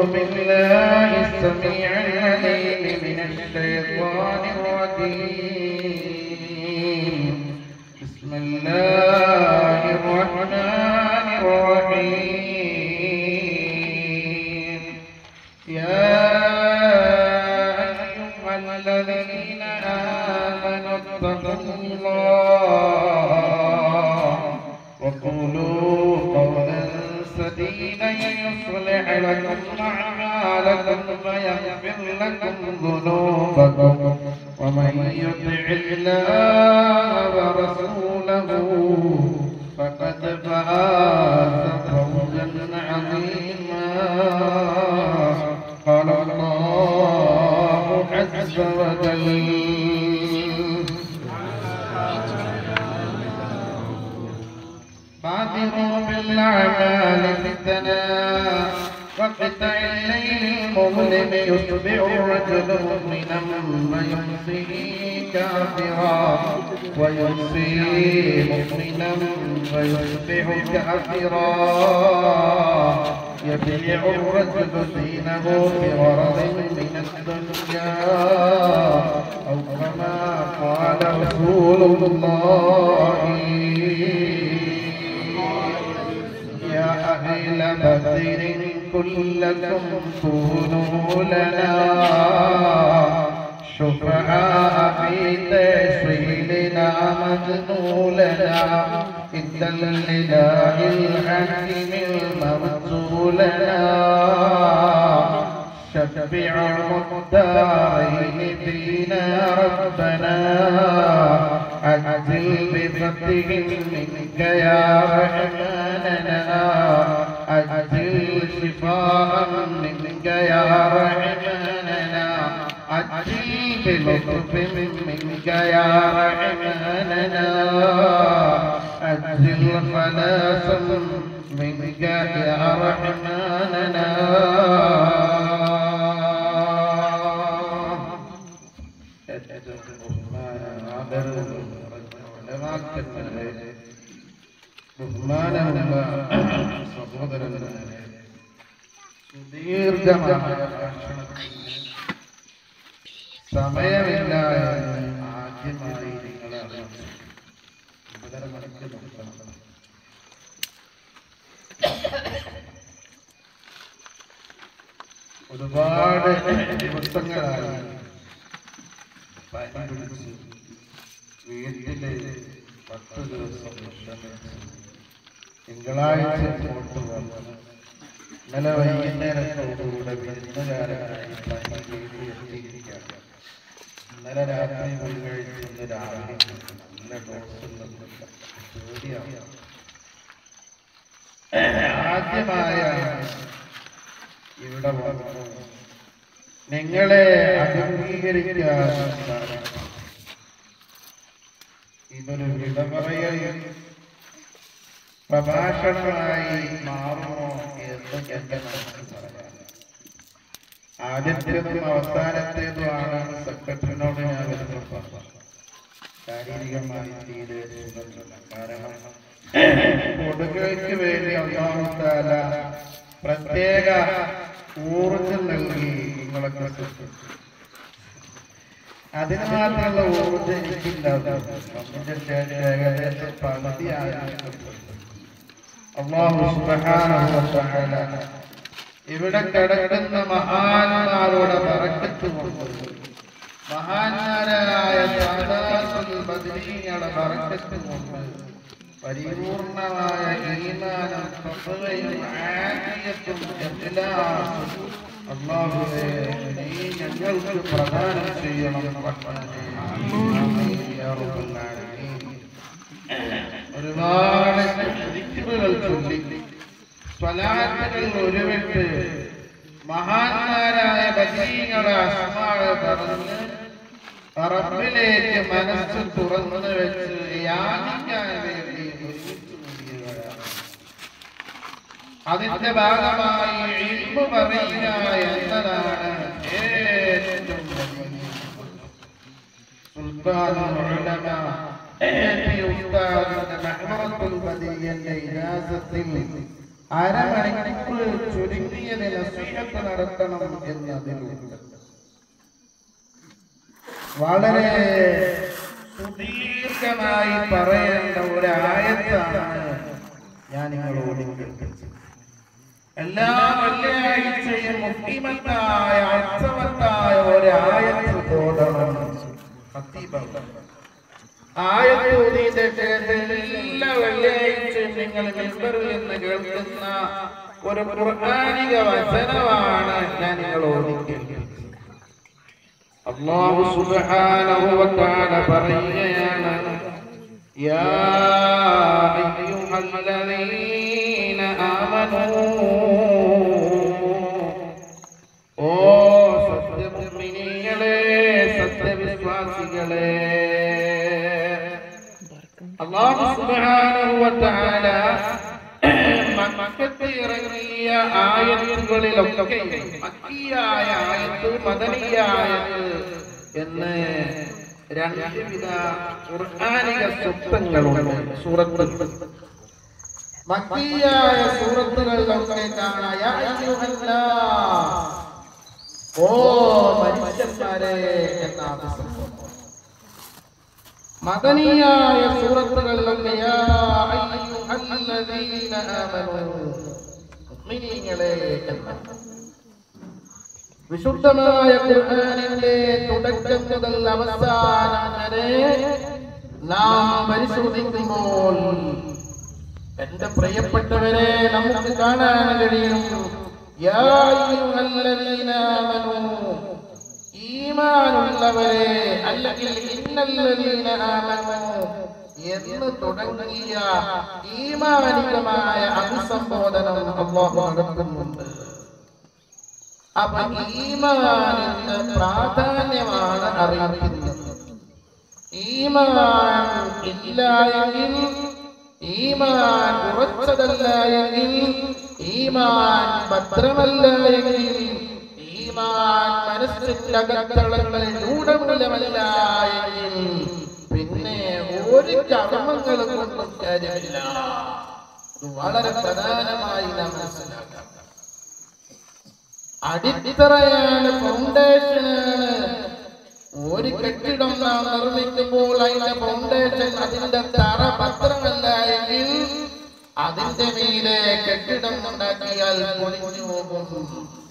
بالله السميع العليم من الشيطان الرجيم بسم الله الرحمن الرحيم يا أيها الذين آمنوا اتقوا الله وقولوا قولا سديدا يصلح لكم أعمالكم ويغفر لكم ذنوبكم ومن يطع الله ورسوله فقد فاز فوزا عظيما قال الله عز وجل بادروا بالأعمال فتنا وقطع الليل المظلم يصبح الرجل مؤمنا ويمسي كافرا ويمسي مؤمنا ويصبح كافرا يبيع الرجل دينه بغرض من الدنيا أو كما قال رسول الله يا أهل بدر كلكم كونوا لنا شفعاء في تشويلنا مذنولنا إذا الإله الحكيم المرسولنا شفع المختارين فينا ربنا عجل بفتح منك يا رحماننا عجل شفاء منك يا رحماننا عجل بلطف منك يا رحماننا عجل خلاصا منك يا رحماننا ബഹുമാനമുള്ള സഹോദരന്മാരെ സുദീർഘമായ ഭാഷണത്തിന് സമയമില്ല എന്ന് ആദ്യമായി നിങ്ങൾ അറിയിച്ചു ഒമ്പതര മണിക്ക് നോക്കണം ഒരുപാട് ദിവസങ്ങളായി പനി പിടിച്ച് വീട്ടില് പത്ത് ദിവസം വിശ്രമിച്ച് തിങ്കളാഴ്ച പോട്ട് വന്നു ഇന്നലെ വൈകുന്നേരത്തോടുകൂടെ വിരുന്നുകാരനായി പനി വീട്ടിൽ എത്തിയിരിക്കുകയാണ് ഇന്നലെ രാത്രി പോയി കഴിച്ച് ഇന്ന് രാവിലെ നല്ല ഡോസ് പേടിയാണ് ആദ്യമായ ഇവിടെ വന്നു നിങ്ങളെ അഭിമുഖീകരിക്കാൻ കാരണം ഇതൊരു വിടപറയൽ പ്രഭാഷണമായി മാറുമോ എന്ന് എന്റെ മനസ്സിൽ പറയാം ആദ്യത്തേതും അവസാനത്തേതുമാണ് സെക്രട്ടറിനോട് ഞാൻ വരുമ്പോൾ പറഞ്ഞത് ശാരീരികമായി തീരെ സുഖമില്ല കാരണം കൊടുകൾക്ക് വേണ്ടി ഒന്നാമത്താല പ്രത്യേക ഊർജം നൽകി നിങ്ങളൊക്കെ സൃഷ്ടിച്ചു അതിന് മാത്രമുള്ള ഊർജം എനിക്കില്ലാതെ നമ്മുടെ ശേഷം ഏകദേശം പകുതി അള്ളാഹു സുബ്ഹാനഹു വ തആല ഇവിടെ കിടക്കുന്ന മഹാന്മാരുടെ ബറക്കത്ത് കൊണ്ട് മഹാന്മാരായ സാദാത്തുൽ ബദ്രീങ്ങളുടെ ബറക്കത്ത് കൊണ്ട് പരിപൂർണമായ ഈമാനും തഖ്വയും ആഫിയത്തും ഇഖ്ലാസും അല്ലാഹുവേ നീ ഞങ്ങൾക്ക് പ്രദാനം ചെയ്യണം റഹ്മാനേ ആമീൻ യാ റബ്ബൽ ആലമീൻ ഒരുപാട് ദിക്റുകൾ ചൊല്ലി സ്വലാത്തുകൾ ഒരുവിട്ട് മഹാന്മാരായ ബദീങ്ങളെ അസ്മാവ് പറഞ്ഞ് റബ്ബിലേക്ക് മനസ്സ് തുറന്നു വെച്ച് യാചിക്കാൻ വേണ്ടി ഒരുമിച്ച് കൂടിയവരാണ് അതിന്റെ ഭാഗമായി ഇൽമു പറയുക എന്നതാണ് ഏറ്റവും വലിയ സുൽത്താനുൽ ഉലമ ഏപി ഉസ്താദിന്റെ മഹ്മറത്തുൽ ബദിയന്റെ ഇജാസത്തിൽ അരമണിക്കൂർ ചുരുങ്ങിയത് നസീഹത്ത് നടത്തണം എന്നതിലുണ്ട് വളരെ സുദീർഘമായി പറയേണ്ട ഒരു ആയത്താണ് ഞാൻ നിങ്ങളോട് കേൾപ്പിച്ചത് എല്ലാ വെള്ളിയാഴ്ചയും മുഖ്യമത്തായ അർത്ഥവത്തായ ഒരു ആയത്ത് തോന്നണം ഖത്തീബാണ്. ആയത്ത് ഓതിയിട്ട് ശേഷം എല്ലാ വെള്ളിയാഴ്ചയും നിങ്ങൾ മെമ്പറിൽ നിന്ന് കേൾക്കുന്ന ഒരു ഖുർആനിക വചനമാണ് ഞാൻ നിങ്ങളോട് കേൾക്കുന്നത് അല്ലാഹു സുബ്ഹാനഹു വ തആല പറയുകയാണ് യാ അയ്യുഹല്ലദീന ആമനൂ ഓ സത്യമുഅ്മിനീങ്ങളെ സത്യവിശ്വാസികളെ അല്ലാഹു സുബ്ഹാനഹു വ തആല മക്കത്ത് ഇറങ്ങിയ ആയത്തുകളിലൊക്കെ മക്കിയായ ആയത്ത് മദനിയ ആയത്ത് എന്ന് രണ്ട് വിധ ഖുർആനിക സ്വപ്നങ്ങളുണ്ട് സൂറത്തുകൾ മക്കിയായ സൂറത്തുകളിലൊക്കെ കാണാം യാ അയ്യുഹന്നാസ്. ഓ മനുഷ്യന്മാരെ എന്നാണ് സംഭവം മദനിയായ സൂറത്തുകളിലൊക്കെ യാ അയ്യുഹല്ലദീന ആമനൂ മുഅ്മിനീങ്ങളെ എന്നാണ് വിശുദ്ധമായ ഖുർആനിന്റെ തുടക്കം മുതൽ അവസാനം വരെ നാം പരിശോധിക്കുമ്പോൾ എന്റെ പ്രിയപ്പെട്ടവരെ നമുക്ക് കാണാൻ കഴിയും യാ അയ്യുഹല്ലദീന ആമനൂ ഈമാനുള്ളവരെ അല്ലെങ്കിൽ ഇന്നല്ലദീന ആമനൂ എന്ന് തുടങ്ങിയ ഈമാനികമായ അഭിസംബോധനം അള്ളാഹു നടത്തുന്നുണ്ട് അപ്പൊ ഈമാനിന്റെ പ്രാധാന്യമാണ് അറിയിക്കുന്നത് ഈമാൻ ഇല്ല എങ്കിൽ ഈമാൻ ഉറച്ചതല്ല എങ്കിൽ ഈമാൻ ഭദ്രമല്ല എങ്കിൽ ഈമാൻ മനസ്സിന്റെ അകത്തളങ്ങളിൽ രൂഢമൂലമല്ല എങ്കിൽ പിന്നെ ഒരു കർമ്മങ്ങളും കൊണ്ടും കാര്യമില്ല ഇത് വളരെ പ്രധാനമായി നാം മനസ്സിലാക്കാം അടിത്തറയാണ് ഫൗണ്ടേഷനാണ് ഒരു കെട്ടിടം നാം നിർമ്മിക്കുമ്പോൾ അതിന്റെ ഫൗണ്ടേഷൻ അതിന്റെ തറ പത്രമല്ല എങ്കിൽ അതിന്റെ മീതെ കെട്ടിടം ഉണ്ടാക്കിയാൽ പൊളിഞ്ഞു പോകും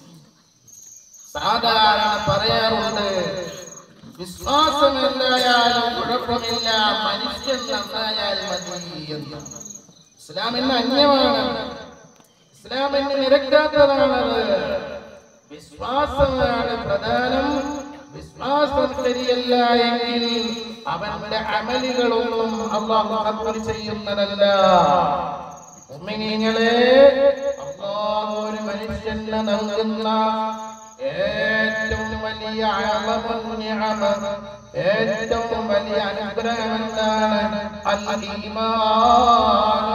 സാധാരണ പറയാറുണ്ട് വിശ്വാസം എന്തായാലും കുഴപ്പമില്ല മനുഷ്യൻ നന്നായാൽ മതി എന്ന് ഇസ്ലാമിന് അന്യമാണ് ഇസ്ലാമിന് നിരക്കാത്തതാണത് വിശ്വാസമാണ് പ്രധാനം വിശ്വാസം ശരിയല്ല എങ്കിൽ അവന്റെ അമലുകളൊന്നും അള്ളാഹു കബൂൽ ചെയ്യുന്നതല്ല ഉമ്മിനീങ്ങളെ അള്ളാഹു ഒരു മനുഷ്യന് നൽകുന്ന ഏറ്റവും വലിയ അളവും നിഅമ, ഏറ്റവും വലിയ അനുഗ്രഹം എന്താണ് അൽ ഈമാനു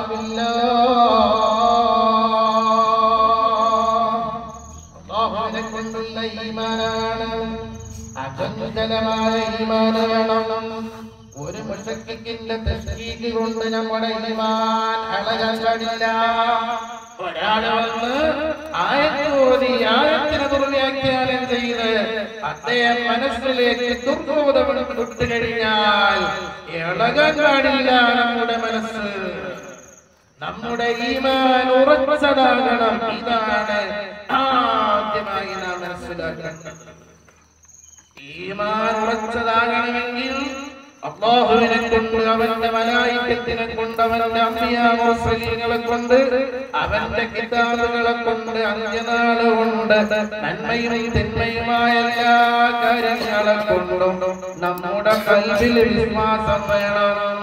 ബില്ലാഹ് അള്ളാഹുവിനെ കൊണ്ടുള്ള ഈമാനാണ് അചഞ്ചലമായ ഈമാൻ വേണം ഒരു മുഷക്കിന്റെ തെസ്കീക്ക് കൊണ്ട് നമ്മുടെ ഈമാൻ അളകാൻ പാടില്ല ഒരാൾ വന്ന് ആയത്തോതി ആയത്തിന് ദുർവ്യാഖ്യാനം ചെയ്ത് അദ്ദേഹം മനസ്സിലേക്ക് ദുർബോധം വിട്ടു കഴിഞ്ഞാൽ ഇളകാൻ പാടില്ല നമ്മുടെ മനസ്സ് നമ്മുടെ ഈമാൻ ഉറച്ചതാകണം ഇതാണ് ആദ്യമായി നാം മനസ്സിലാക്കേണ്ടത് ഈമാൻ ഉറച്ചതാകണമെങ്കിൽ അള്ളാഹുവിനെ കൊണ്ട് അവന്റെ മലായിക്കത്തിനെ കൊണ്ട് അവന്റെ അമ്പിയാമുറസലീങ്ങളെ കൊണ്ട് അവന്റെ കിതാബുകളെ കൊണ്ട് അന്ത്യനാള് കൊണ്ട് നന്മയും തിന്മയുമായ എല്ലാ കാര്യങ്ങളെ കൊണ്ടും നമ്മുടെ കൽവിൽ വിശ്വാസം വേണം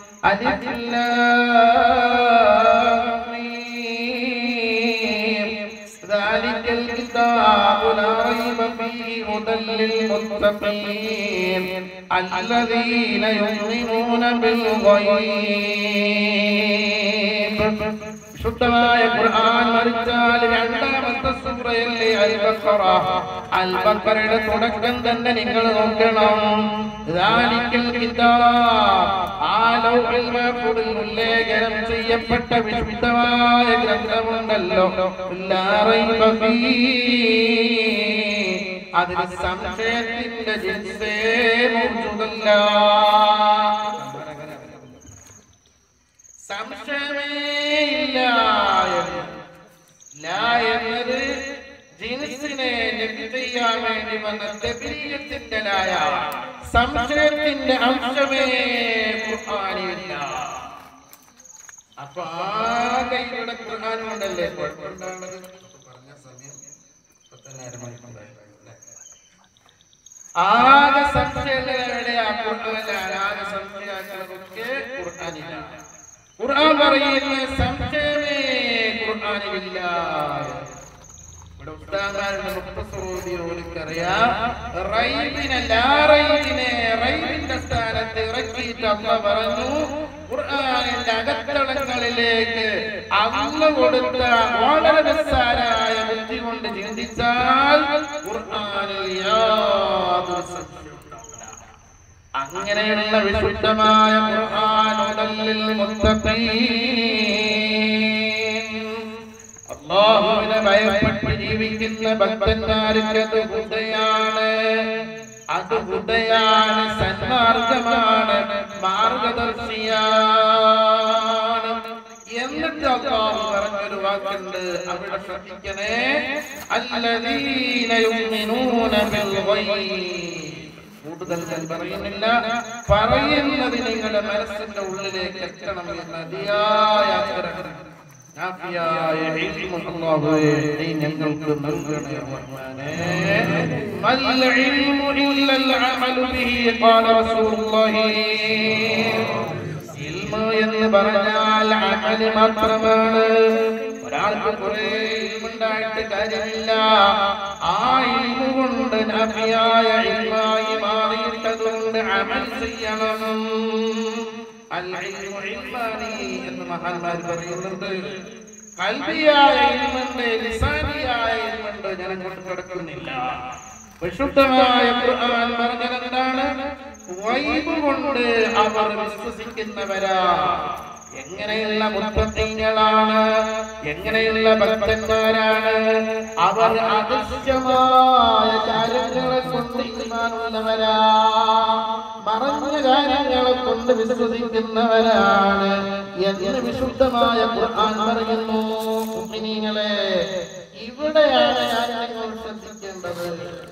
അലിഫ്ലാമീം. ذلك الكتاب لا ريب فيه هدى للمتقين الذين يؤمنون بالغيب വിശുദ്ധമായ ഖുർആൻ മറിച്ചാൽ രണ്ടാമത്തെ സൂറയല്ലേ അൽ ബഖറ അൽ ബഖറയുടെ തുടക്കം തന്നെ നിങ്ങൾ നോക്കണം ദാലിക്കൽ കിതാബ് ആ ലൗഹിൽ മഹ്ഫൂദിൽ ഉല്ലേഖനം ചെയ്യപ്പെട്ട വിശുദ്ധമായ ഗ്രന്ഥമുണ്ടല്ലോ ലാ റൈബ ഫീഹി അതിൽ സംശയത്തിന്റെ ജിൻസേ മൗജൂദല്ല സംശയമേ ഇല്ല എന്ന്. ലാ എന്നത് ജിൻസിനെ നഫി ചെയ്യാൻ വേണ്ടി വന്ന തബ്ലീഗത്തിന്റെ ലായ സംശയത്തിന്റെ അംശമേ ഖുർആനിലില്ല അപ്പൊ ആകെ ഇവിടെ ഖുർആനുണ്ടല്ലേ കുഴപ്പമുണ്ടാകുന്നത് പറഞ്ഞ സമയം ഇപ്പൊ തന്നെ അരമണിക്കൂറായി അല്ലേ? ആകെ സംശയങ്ങൾ എവിടെയാ ഖുർആനിലാണ് ആകെ സംശയാക്കളൊക്കെ ഖുർആനിലാണ് ഖുർആൻ പറയുന്ന സംശയമേ ഖുർആനിലില്ല ഇവിടെ ഉസ്താദാരുടെ മുഖ്തസറോദിയോടുക്കറിയാം റൈബിനല്ല റൈബിനെ റൈബിന്റെ സ്ഥാനത്ത് ഇറക്കിയിട്ട് അമ്മ പറഞ്ഞു ഖുർആനിന്റെ അകത്തളങ്ങളിലേക്ക് അന്ന് കൊടുത്ത വളരെ നിസ്സാരായ ബുദ്ധി കൊണ്ട് ചിന്തിച്ചാൽ ഖുർആനിൽ യാതൊരു സംശയവും ഉണ്ടാവില്ല. അങ്ങനെയുള്ള വിശുദ്ധമായ ഖുർആൻ ഉദല്ലിൽ മുത്തഖീൻ അള്ളാഹുവിനെ ഭയപ്പെട്ട് ജീവിക്കുന്ന ഭക്തന്മാർക്ക് അത് ഹുദയാണ് അത് ഹുദയാണ് സന്മാർഗമാണ് മാർഗദർശിയാണ് എന്നിട്ട് അള്ളാഹു പറഞ്ഞൊരു വാക്കുണ്ട് അവിടെ ശ്രദ്ധിക്കണേ അല്ലദീന യുമിനൂന ബിൽ ഗൈബ് കൂടുതൽ ഞാൻ പറയുന്നില്ല പറയുന്നത് നിങ്ങളുടെ മനസ്സിന്റെ ഉള്ളിലേക്ക് എത്തണം എന്ന അതിയായ ആഗ്രഹം നാഫിയായ ഇൽമു അല്ലാഹുവേ, നീ ഞങ്ങൾക്ക് നൽകണേ റഹ്മാനേ. മൽ ഇൽമു ഇല്ലൽ അമലു ബിഹി ഖാല റസൂലുള്ളാഹി. ഇൽമു എന്ന് പറഞ്ഞാൽ അമല് മാത്രമാണ് ഒരാൾക്ക് കുറെ ഇൽമുണ്ടായിട്ട് കാര്യമില്ല ആ ഇൽമു കൊണ്ട് നബിയായ ഇൽമായി മാറിയിട്ടതുകൊണ്ട് അമൽ ചെയ്യണം അൽ ഇൽമു ഇൽമാനി എന്ന് മഹാന്മാർ പറയുന്നുണ്ട് കൽബിയായ ഇൽമുണ്ട് ലിസാനിയായ ഇൽമുണ്ട് ഞാൻ അങ്ങോട്ട് കിടക്കുന്നില്ല വിശുദ്ധമായ ഖുർആൻ പറഞ്ഞത് എന്താണ് വൈബ് കൊണ്ട് അവർ വിശ്വസിക്കുന്നവരാ എങ്ങനെയുള്ള മുത്തങ്ങളാണ് എങ്ങനെയുള്ള ഭക്തന്മാരാണ് അവർ അദൃശ്യമായ കാര്യങ്ങളെ കൊണ്ട് ഈമാനുള്ളവരാ മറഞ്ഞ കാര്യങ്ങളെ കൊണ്ട് വിശ്വസിക്കുന്നവരാണ് എന്ന് വിശുദ്ധമായ ഖുർആൻ പറയുന്നു മുഅ്മിനീങ്ങളെ ഇവിടെയാണ് ഞാൻ നിങ്ങൾ ശ്രദ്ധിക്കേണ്ടത്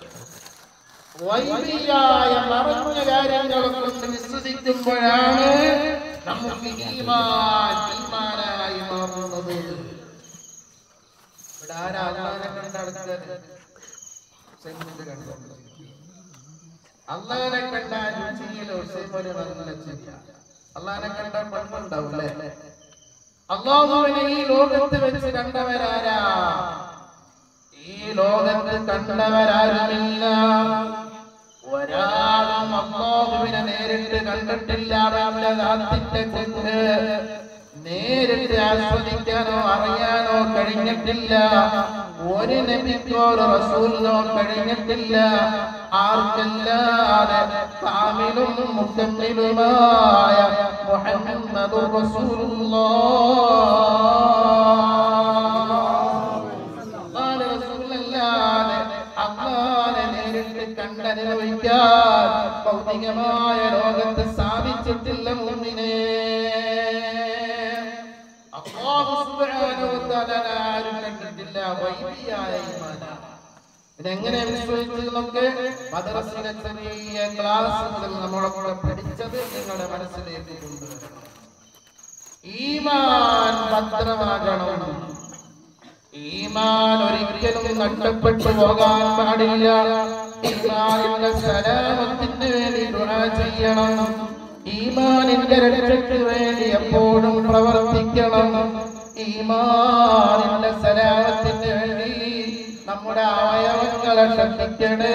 വൈദികായ മറഞ്ഞ കാര്യങ്ങളെ കൊണ്ട് വിശ്വസിക്കുമ്പോഴാണ് നമുക്ക് ഈമാൻ ഈമാനായി മാറുന്നത് ഇവിടെ ആരാ അള്ളാനെ കണ്ട ആൾക്കാര് സെമിന്റെ കണ്ടോ അള്ളാനെ കണ്ട രുചിയിലോ സെമൊരു നല്ല ചിന്ത അള്ളാനെ കണ്ട പെണ്ണുണ്ടാവും അല്ലേ അള്ളാഹുവിനെ ഈ ലോകത്ത് വെച്ച് കണ്ടവരാരാ ഈ ലോകത്ത് കണ്ടവരാരുമില്ല ഒരാളും അള്ളാഹുവിനെ നേരിട്ട് കണ്ടിട്ടില്ല അവന്റെ ദാത്തിന്റെ കൊണ്ട് നേരിട്ട് ആസ്വദിക്കാനോ അറിയാനോ കഴിഞ്ഞിട്ടില്ല ഒരു നബിക്കോ ഒരു റസൂലിനോ കഴിഞ്ഞിട്ടില്ല ആർക്കല്ലാതെ കാമിലും മുക്കമ്മിലുമായ മുഹമ്മദുർ റസൂലുള്ളാഹ് അള്ളാഹുവിന്റെ റസൂലല്ലാതെ അള്ളാഹുവിനെ നേരിട്ട് കണ്ടനുഭവിക്കാൻ ഭൗതികമായ ലോകത്ത് സാധിച്ചിട്ടില്ല മുന്നിനെ അല്ലാഹു സുബ്ഹാനഹു വ തആല ആരും കണ്ടിട്ടില്ല വൈദിയായ ഈമാനാണ് ഇതെങ്ങനെ വിശ്വസിച്ചതെന്നൊക്കെ മദ്രസയിലെ ചെറിയ ക്ലാസ് മുതൽ നമ്മളൊക്കെ പഠിച്ചത് നിങ്ങളുടെ മനസ്സിലേക്ക് കൊണ്ടുവരണം ഈമാൻ ഭദ്രമാകണം ഈമാൻ ഒരിക്കലും നഷ്ടപ്പെട്ടു പോകാൻ പാടില്ല ഈമാനിന്റെ സലാമത്തിന് വേണ്ടി ദുആ ചെയ്യണം ഈമാനിന്റെ രക്ഷയ്ക്ക് വേണ്ടി എപ്പോഴും പ്രവർത്തിക്കണം ഈമാനിന്റെ സലാമത്തിന് വേണ്ടി നമ്മുടെ അവയവങ്ങളെ ശ്രദ്ധിക്കണേ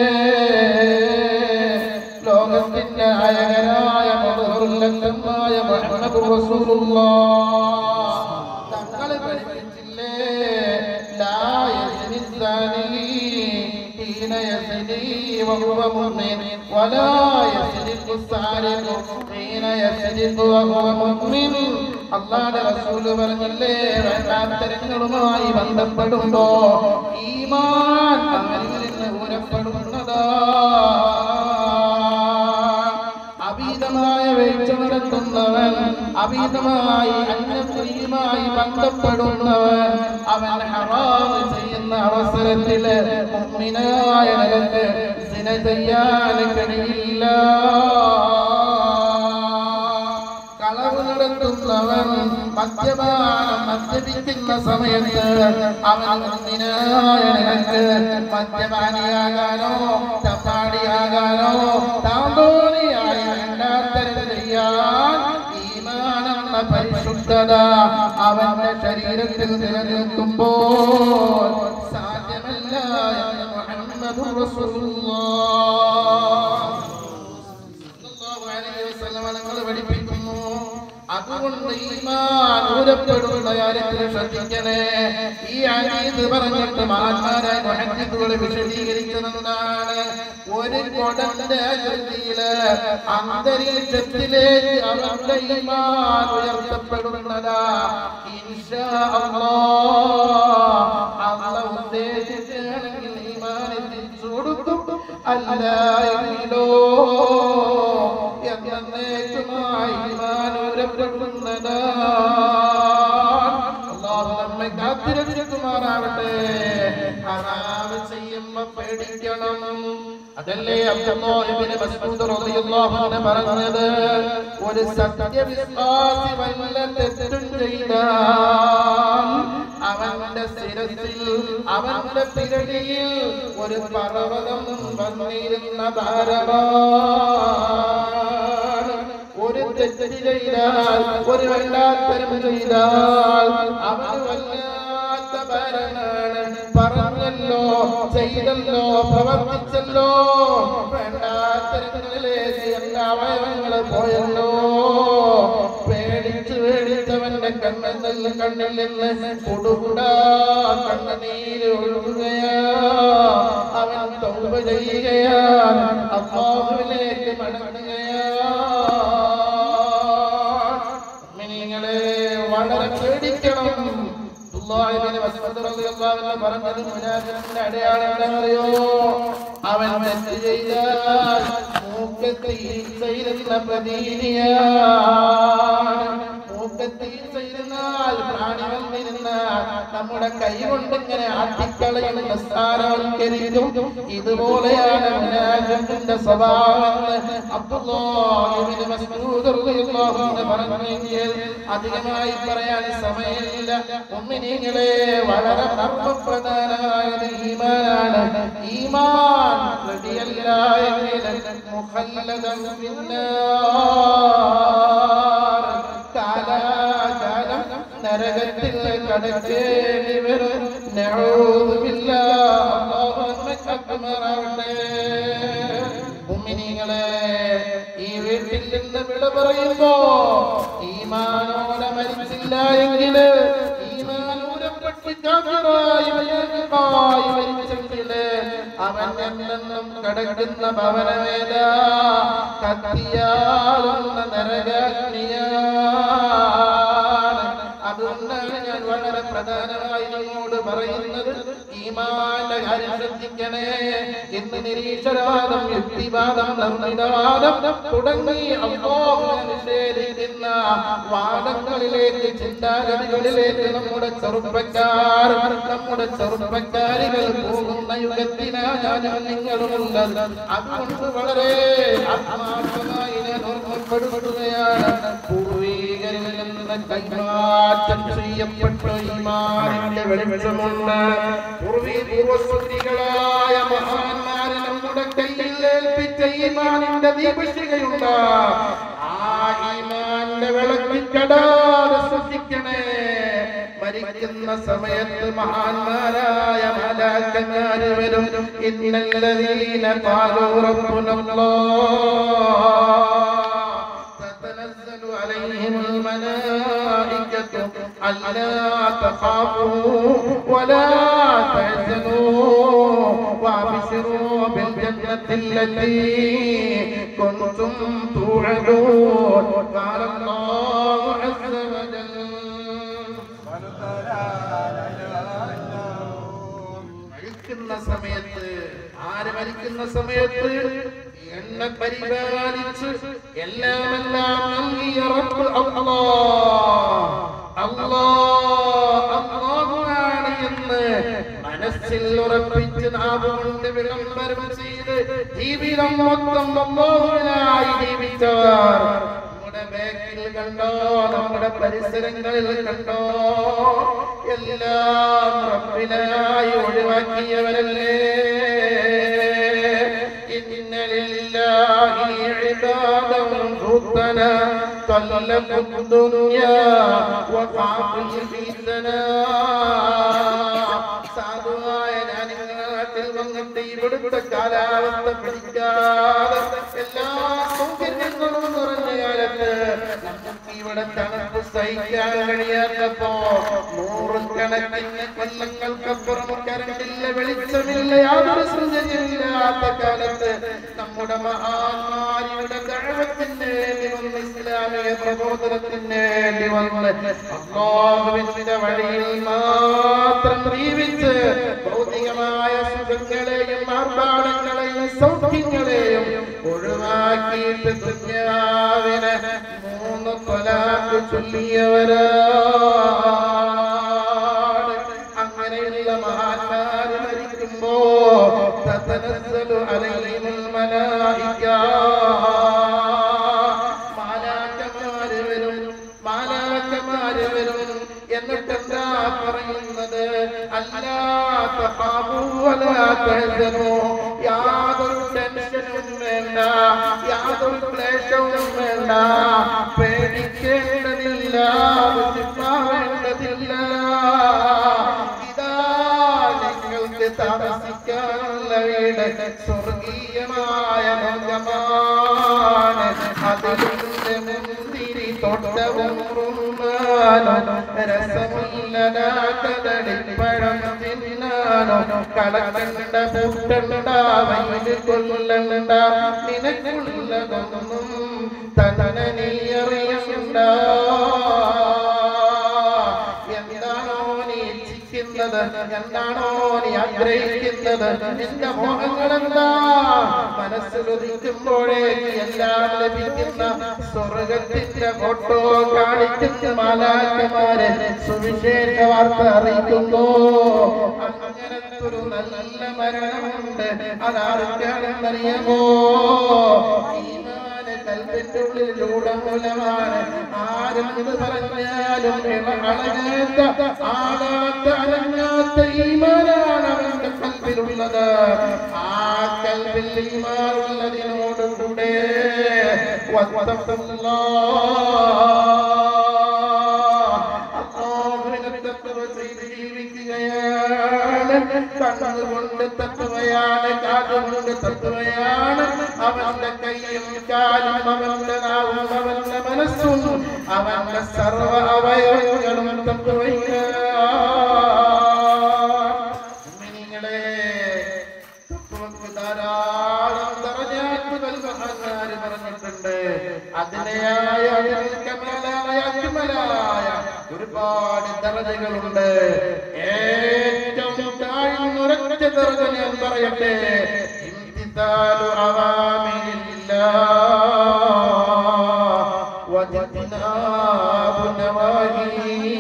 ലോകത്തിന്റെ നായകനായ മധുരമായ മുഹമ്മദ് റസൂലുള്ളാഹ് തങ്ങൾ പഠിപ്പിച്ചില്ലേ ലാ യസ്നി الزاني حين يزني وهو مؤمن ولا يسرق السارق حين يسرق وهو مؤمن അള്ളാഹുടെ റസൂല് പറഞ്ഞില്ലേ വേണ്ടാത്തരങ്ങളുമായി ബന്ധപ്പെടുമ്പോ ഈമാൻ അവരിൽ നിന്ന് ഊരപ്പെടുന്നതാ അഭീതമായ വീഴ്ച നടത്തുന്നവൻ അഭീതമായി അന്യസ്ത്രീയുമായി ബന്ധപ്പെടുന്നവൻ അവൻ ഹറാമ് ചെയ്യുന്ന അവസരത്തില് മുഅ്മിനായ നിലക്ക് സിന ചെയ്യാൻ കഴിയില്ല കളവ് നടത്തുന്നവൻ മദ്യപാനം മദ്യപിക്കുന്ന സമയത്ത് അവൻ മുന്നിനായ നിലക്ക് മദ്യപാനിയാകാനോ തപ്പാടിയാകാനോ താന്തോണിയായി വേണ്ടാത്തരം ചെയ്യാൻ ഈമാനെന്ന പരിശുദ്ധത അവന്റെ ശരീരത്തിൽ നിലനിൽക്കുമ്പോൾ സാധ്യമല്ല എന്ന് മുഹമ്മദ് റസൂലുള്ളാഹി പഠിപ്പിക്കുന്നു അതുകൊണ്ട് ഈമാൻ ഊരപ്പെടുന്ന കാര്യത്തിൽ ശ്രദ്ധിക്കണേ ഈ അനീത് പറഞ്ഞിട്ട് മഹാന്മാരായ മുഹദ്ദിസുകൾ വിശദീകരിച്ചതെന്താണ് ഒരു കൊടന്റെ ആകൃതിയില് അന്തരീക്ഷത്തിലേക്ക് അവന്റെ ഈമാൻ ഉയർത്തപ്പെടുന്നതാ ഇൻഷാ അല്ലാഹ് അള്ളാഹ് ഉദ്ദേശിക്കുകയാണെങ്കിൽ ഈമാൻ എത്തിച്ചു കൊടുക്കും അല്ല എങ്കിലോ എന്നേക്കുമായി ഈമാനൂരപ്പെടുന്നതാ അള്ളാഹു നമ്മെ കാത്തിരക്കുമാറാവട്ടെ ഹറാമ് ചെയ്യുമ്പോ പേടിക്കണം അതല്ലേ അബ്ദുല്ലാഹിബ്നു മസ്ഊദ് റളിയല്ലാഹു അൻഹു പറഞ്ഞത് ഒരു സത്യവിശ്വാസി വല്ല തെറ്റും ചെയ്താൽ അവന്റെ ശിരസിൽ അവന്റെ പിരടിയിൽ ഒരു പർവ്വതം വന്നിരുന്ന ഭാരമാണ് ഒരു തെറ്റ് ചെയ്താൽ ഒരു വല്ലാത്തരം ചെയ്താൽ അവന് വല്ലാത്ത ഭാരമാണ് പറഞ്ഞല്ലോ ചെയ്തല്ലോ പ്രവർത്തിച്ചല്ലോ വേണ്ടാത്തരങ്ങളിലേക്ക് എന്റെ അവയവങ്ങൾ പോയല്ലോ പേടിച്ച് പേടിച്ചവന്റെ കണ്ണിൽ നിന്ന് കണ്ണിൽ നിന്ന് കൊടുകൂടാ കണ്ണുനീര് ഒഴുകുകയാ അവൻ തൗബ ചെയ്യുകയാണ് അള്ളാഹുവിലേക്ക് മടങ്ങുകയാണ് മിനിങ്ങളെ വളരെ പേടിക്കണം അല്ലാഹുവിനെ മസ്ഊദ് റളിയല്ലാഹു അൻഹു പറഞ്ഞത് മുനാഫിഖിന്റെ അടയാളം എന്താണെന്നറിയോ അവൻ തെറ്റ് ചെയ്താൽ മൂക്കത്തിൽ ചെയ്യുന്ന പ്രതീതിയാണ് മൂക്കത്തിൽ ചെയ്യുന്നാൽ പ്രാണി വന്നിരുന്ന നമ്മുടെ കൈ കൊണ്ട് ഇങ്ങനെ ആട്ടിക്കളയുന്ന നിസ്സാരവൽക്കരിക്കും ഇതുപോലെയാണ് മുനാഫിഖിന്റെ സ്വഭാവം എന്ന് അബ്ദുല്ലാഹിബ്നു മസ്ഊദ് റളിയല്ലാഹു അൻഹു പറഞ്ഞെങ്കിൽ അധികമായി പറയാൻ സമയമില്ല ഉമ്മിനിങ്ങളെ വളരെ മർമ്മപ്രധാനമായത് ഈമാനാണ് ഈമാൻ റെഡിയല്ല എങ്കിൽ മുഖല്ലദൻ ഫിന്നാർ കാലാകാലം നരകത്തിൽ കടക്കേണ്ടി വരും നഊദു ബില്ലാഹ് അല്ലാഹു നമ്മെ കാക്കുമാറാവട്ടെ ഉമ്മിനികളെ ഈ വീട്ടിൽ നിന്ന് വിട പറയുമ്പോ ഈമാനോടെ മരിച്ചില്ല എങ്കില് ഈമാനൂരപ്പെട്ട് കാഫിറായി മയ്യത്തായി മരിച്ചെങ്കില് അവൻ എന്നെന്നും കിടക്കുന്ന ഭവനമേതാ കത്തിയാളുന്ന നരകാഗ്നിയാണ് അതുകൊണ്ടാണ് ഞാൻ വളരെ പ്രധാനമായി നിങ്ങളോട് പറയുന്നത് ഈമാന്റെ കാര്യം ശ്രദ്ധിക്കണേ ഇന്ന് നിരീശ്വരവാദം യുക്തിവാദം നിർമ്മിതവാദം തുടങ്ങി അള്ളാഹുവിനെ നിഷേധിക്കുന്ന വാദങ്ങളിലേക്ക് ചിന്താഗതികളിലേക്ക് നമ്മുടെ ചെറുപ്പക്കാർ നമ്മുടെ ചെറുപ്പക്കാരികൾ പോകുന്ന യുഗത്തിനാണ് ഞാനും നിങ്ങളുമുള്ളത് അതുകൊണ്ട് വളരെ ആത്മാർത്ഥമായി ഞാൻ ഓർമ്മപ്പെടുത്തുകയാണ് പൂർവീകരിൽ നിന്ന് കൈമാറ്റം ചെയ്യപ്പെട്ട ഈമാനിന്റെ വെളിച്ചമുണ്ട് പൂർവീ പൂർവസ്വതികളായ മഹാന്മാരെ നമ്മുടെ കയ്യിൽ ഏൽപ്പിച്ച ഈമാനിന്റെ ദീപശികയുണ്ട് ആ ഈമാന്റെ വിളക്കിക്കടാതെ ശ്രദ്ധിക്കണേ മരിക്കുന്ന സമയത്ത് മഹാന്മാരായ മലാക്കന്മാര് വരും ഇന്നല്ലതീന പാലോ റബ്ബുനല്ലാഹ് تتنزل عليهم الملائكة ألا تخافوا ولا تحزنوا وابشروا بالجنة التي كنتم توعدون قال الله عز وجل മരിക്കുന്ന സമയത്ത് ആര് മരിക്കുന്ന സമയത്ത് എന്നെ പരിപാലിച്ച് എല്ലാം എല്ലാം നൽകിയ റബ്ബ് അല്ലാ അല്ലാ അല്ലാഹുവാണ് എന്ന് മനസ്സിൽ ഉറപ്പിച്ച് നാവുകൊണ്ട് വിളംബരം ചെയ്ത് ജീവിതം മൊത്തം അല്ലാഹുവിനായി ജീവിച്ചവർ നമ്മുടെ ബാക്കിൽ കണ്ടോ നമ്മുടെ പരിസരങ്ങളിൽ കണ്ടോ എല്ലാം റബ്ബിനായി ഒഴിവാക്കിയവരല്ലേ إن لله عبادا فتنا طلقوا الدنيا وقعوا الفتنا സാധുവായ ഞാൻ നിങ്ങളുടെ നാട്ടിൽ വന്നിട്ട് ഇവിടുത്തെ കാലാവസ്ഥ പിടിക്കാതെ എല്ലാ സൗകര്യങ്ങളും നിറഞ്ഞ കാലത്ത് നമുക്ക് ഇവിടെ തണുപ്പ് സഹിക്കാൻ കഴിയാത്തപ്പോ നൂറുകണക്കിന് കൊല്ലങ്ങൾക്കപ്പുറം കരണ്ടില്ല വെളിച്ചമില്ല യാതൊരു സൃജനയില്ലാത്ത കാലത്ത് നമ്മുടെ മഹാമാരിയുടെ ദൈവത്തിന് വേണ്ടി വന്ന് ഇസ്ലാമിക പ്രബോധനത്തിന് വേണ്ടി വന്ന് അള്ളാഹുവിന്റെ വഴിയിൽ മാത്രം ജീവിച്ച് ഭൗതികമായ സുഖങ്ങളെയും ആർഭാടങ്ങളെയും സൗഖ്യങ്ങളെയും ഒഴിവാക്കിയിട്ട് ദുന്യാവിനെ മൂന്ന് തൊലാക്ക് ചൊല്ലിയവരാണ് അങ്ങനെയുള്ള മഹാന്മാര് മരിക്കുമ്പോ തതനസ്സലു അലൈഹിമുൽ മലായിക മാലാക്കമാര് വരും മാലാക്കമാര് വരും എന്നിട്ട് എന്താ പറയുന്നത് അല്ലാ തഖാഫൂ വലാ തഹ്സനൂ യാതൊരു ടെൻഷനും വേണ്ട യാതൊരു ക്ലേശവും വേണ്ട പേടിക്കേണ്ടതില്ല വിഷമിക്കേണ്ടതില്ല ഇതാ നിങ്ങൾക്ക് താമസിക്കാനുള്ള വീട് സ്വർഗീയമായ ലോകമാണ് അതിലിന്റെ മുന്തിരി തോട്ടവും റുമ്മാനോ രസമുള്ള കദളിപ്പഴം തിന്നാനോ കളക്കണ്ട പൂട്ടണ്ട വയല് കൊല്ലണ്ട നിനക്കുള്ളതൊന്നും തന്നെ നീ അറിയണ്ട എന്താണോ നീ ഇച്ഛിക്കുന്നത് എന്താണോ നീ ആഗ്രഹിക്കുന്നത് നിന്റെ മോഹങ്ങൾ എന്താ മനസ്സിലൊതുക്കുമ്പോഴേക്ക് എല്ലാം ലഭിക്കുന്ന സ്വർഗത്തിന്റെ ഫോട്ടോ കാണിക്കുന്ന മാലാക്കന്മാരെ സുവിശേഷ വാർത്ത അറിയിക്കുന്നു അങ്ങനത്തെ ഒരു നല്ല മരണമുണ്ട് അതാർക്കാണെന്നറിയാമോ ഈമാന് കൽബിന്റെ ഉള്ളിലൂടെ മൂലമാണ് ആരും ഇത് പറഞ്ഞാലും ഇവ അളകാത്ത ആകാത്ത അലങ്ങാത്ത ഈമാനാണ് അവന്റെ കൽബിലുള്ളത് ആ കൽബിൽ ഈമാനുള്ളതിനോട് കൂടെ കണ്ണുകൊണ്ട് തത്തുകയാണ് കാതുകൊണ്ട് തത്തുകയാണ് അവന്റെ കൈയും കാലും അവന്റെ നാവും അവന്റെ മനസ്സും അവന്റെ സർവ അവയവങ്ങളും തത്തുകയാണ് മുഅ്മിനീങ്ങളെ, തഖ്വക്ക് ധാരാളം ദറജാത്തുകൾ മഹാന്മാര് പറഞ്ഞിട്ടുണ്ട് അതിനെയായ അതിൽ കമലായ അജ്മലായ ഒരുപാട് ദറജകളുണ്ട് ഏറ്റവും താഴ്ന്ന ഒരൊറ്റ ദറജ ഞാൻ പറയട്ടെ ഇംതിസാലു അവാമിരില്ലാഹ് വജ്തിനാബു നവാഹീ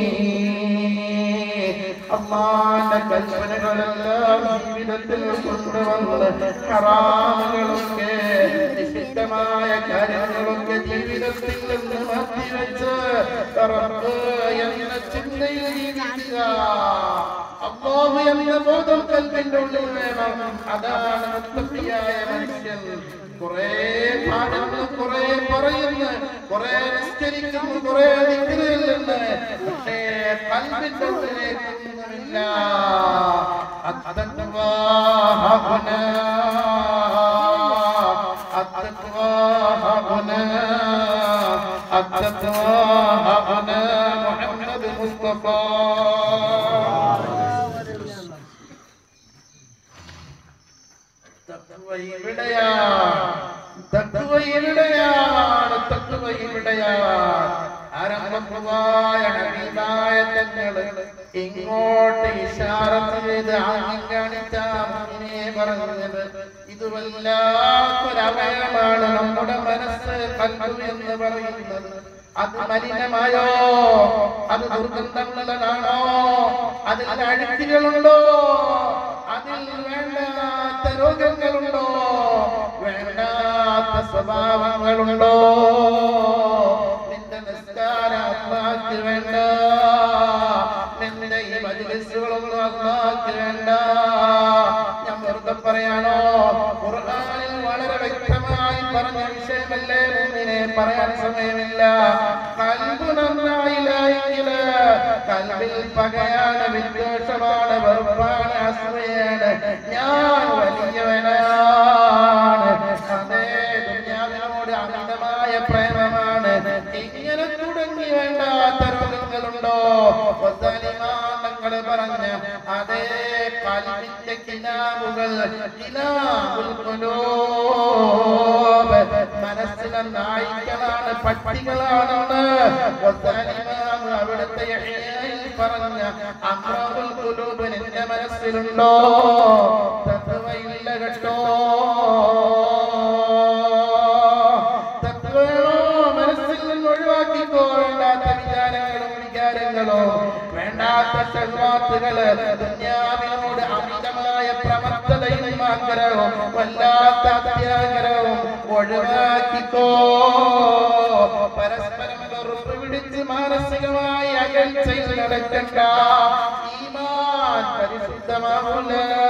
അമ്മാന്റെ കൽപ്പനകളെല്ലാം ജീവിതത്തിൽ കൊണ്ടുവന്ന് ഹറാമുകളൊക്കെ നിഷിദ്ധമായ കാര്യങ്ങളൊക്കെ ജീവിതത്തിൽ നിന്ന് മാറ്റിവെച്ച് റബ്ബ് എന്ന ചിന്തയിൽ ജീവിക്കുക അള്ളാഹു എന്ന ബോധം കൽപ്പിന്റെ ഉള്ളിൽ വേണം അതാണ് മുത്തപ്പിയായ മനുഷ്യൻ കുറെ പാടുന്നു കുറെ പറയുന്നു കുറെ നിസ്കരിക്കുന്നു കുറെ ദിക്റില്ലുന്നു പക്ഷേ കൽപ്പിന്റെ ഉള്ളിലേക്കൊന്നുമില്ല അത്തഖ്വാ ഹുനാ അത്തഖ്വാ ഹുനാ അത്തഖ്വാ ഹുനാ മുഹമ്മദ് മുസ്തഫ തഖ്വ ഇവിടെയാണ് തഖ്വ ഇവിടെയാണ് തഖ്വ ഇവിടെയാണ് ആരംഭമായ ഹബീബായ തങ്ങള് ഇങ്ങോട്ട് ഇഷാറത്ത് ചെയ്ത് ആംഗ്യം കാണിച്ച മുന്നിനെ പറഞ്ഞത് ഇത് വല്ലാത്തൊരവയമാണ് നമ്മുടെ മനസ്സ് കൽബ് എന്ന് പറയുന്നത് അത് മലിനമായോ അത് ദുർഗന്ധമുള്ളതാണോ അതിൽ അഴുക്കുകളുണ്ടോ അതിൽ വേണ്ടാത്ത രോഗങ്ങളുണ്ടോ വേണ്ടാത്ത സ്വഭാവങ്ങളുണ്ടോ നിന്റെ നിസ്കാരം അള്ളാഹ്ക്ക് വേണ്ട നിന്റെ ഈ മജ്ലിസുകളൊന്നും അള്ളാഹ്ക്ക് വേണ്ട ഞാൻ വെറുതെ പറയാണോ ഖുർആനിൽ വളരെ വ്യക്തമായി പറഞ്ഞ വിഷയമല്ലേ മുന്നിനെ പറയാൻ സമയമില്ല കൽബ് നന്നായില്ലായെങ്കില് കൽബിൽ പകയാണ് വിദ്വേഷമാണ് വെറുപ്പാണ് അസൂയാണ് ഞാൻ വലിയവനാണ് അതേ ദുന്യാവിനോട് അമിതമായ പ്രേമമാണ് ഇങ്ങനെ തുടങ്ങി വേണ്ടാത്ത രോഗങ്ങളുണ്ടോ തങ്ങൾ പറഞ്ഞ അതേ കൽവിന്റെ കിനാവുകൾ കിനാവുൽ ഖുലൂബ് മനസ്സിലെ നായികളാണ് പട്ടികളാണെന്ന് വസ്സലിമാം അവിടുത്തെ യഹ്യയിൽ പറഞ്ഞ അമ്രവുൽ ഖുലൂബ് നിന്റെ മനസ്സിലുണ്ടോ തത്വയില്ല കേട്ടോ തത്വങ്ങളോ മനസ്സിൽ നിന്ന് ഒഴിവാക്കിക്കോ വേണ്ടാത്ത വിചാരങ്ങളും വികാരങ്ങളോ വേണ്ടാത്ത ഷഹ്വാത്തുകള് ദുന്യാവിനോട് അമിതമായ പ്രമത്തതയും ആഗ്രഹവും വല്ലാത്ത അത്യാഗ്രഹവും ഒഴിവാക്കിക്കോ പരസ്പരം വെറുപ്പ് പിടിച്ച് മാനസികമായി അകൽച്ചയിൽ നടക്കണ്ട ഈമാൻ പരിശുദ്ധമാവില്ല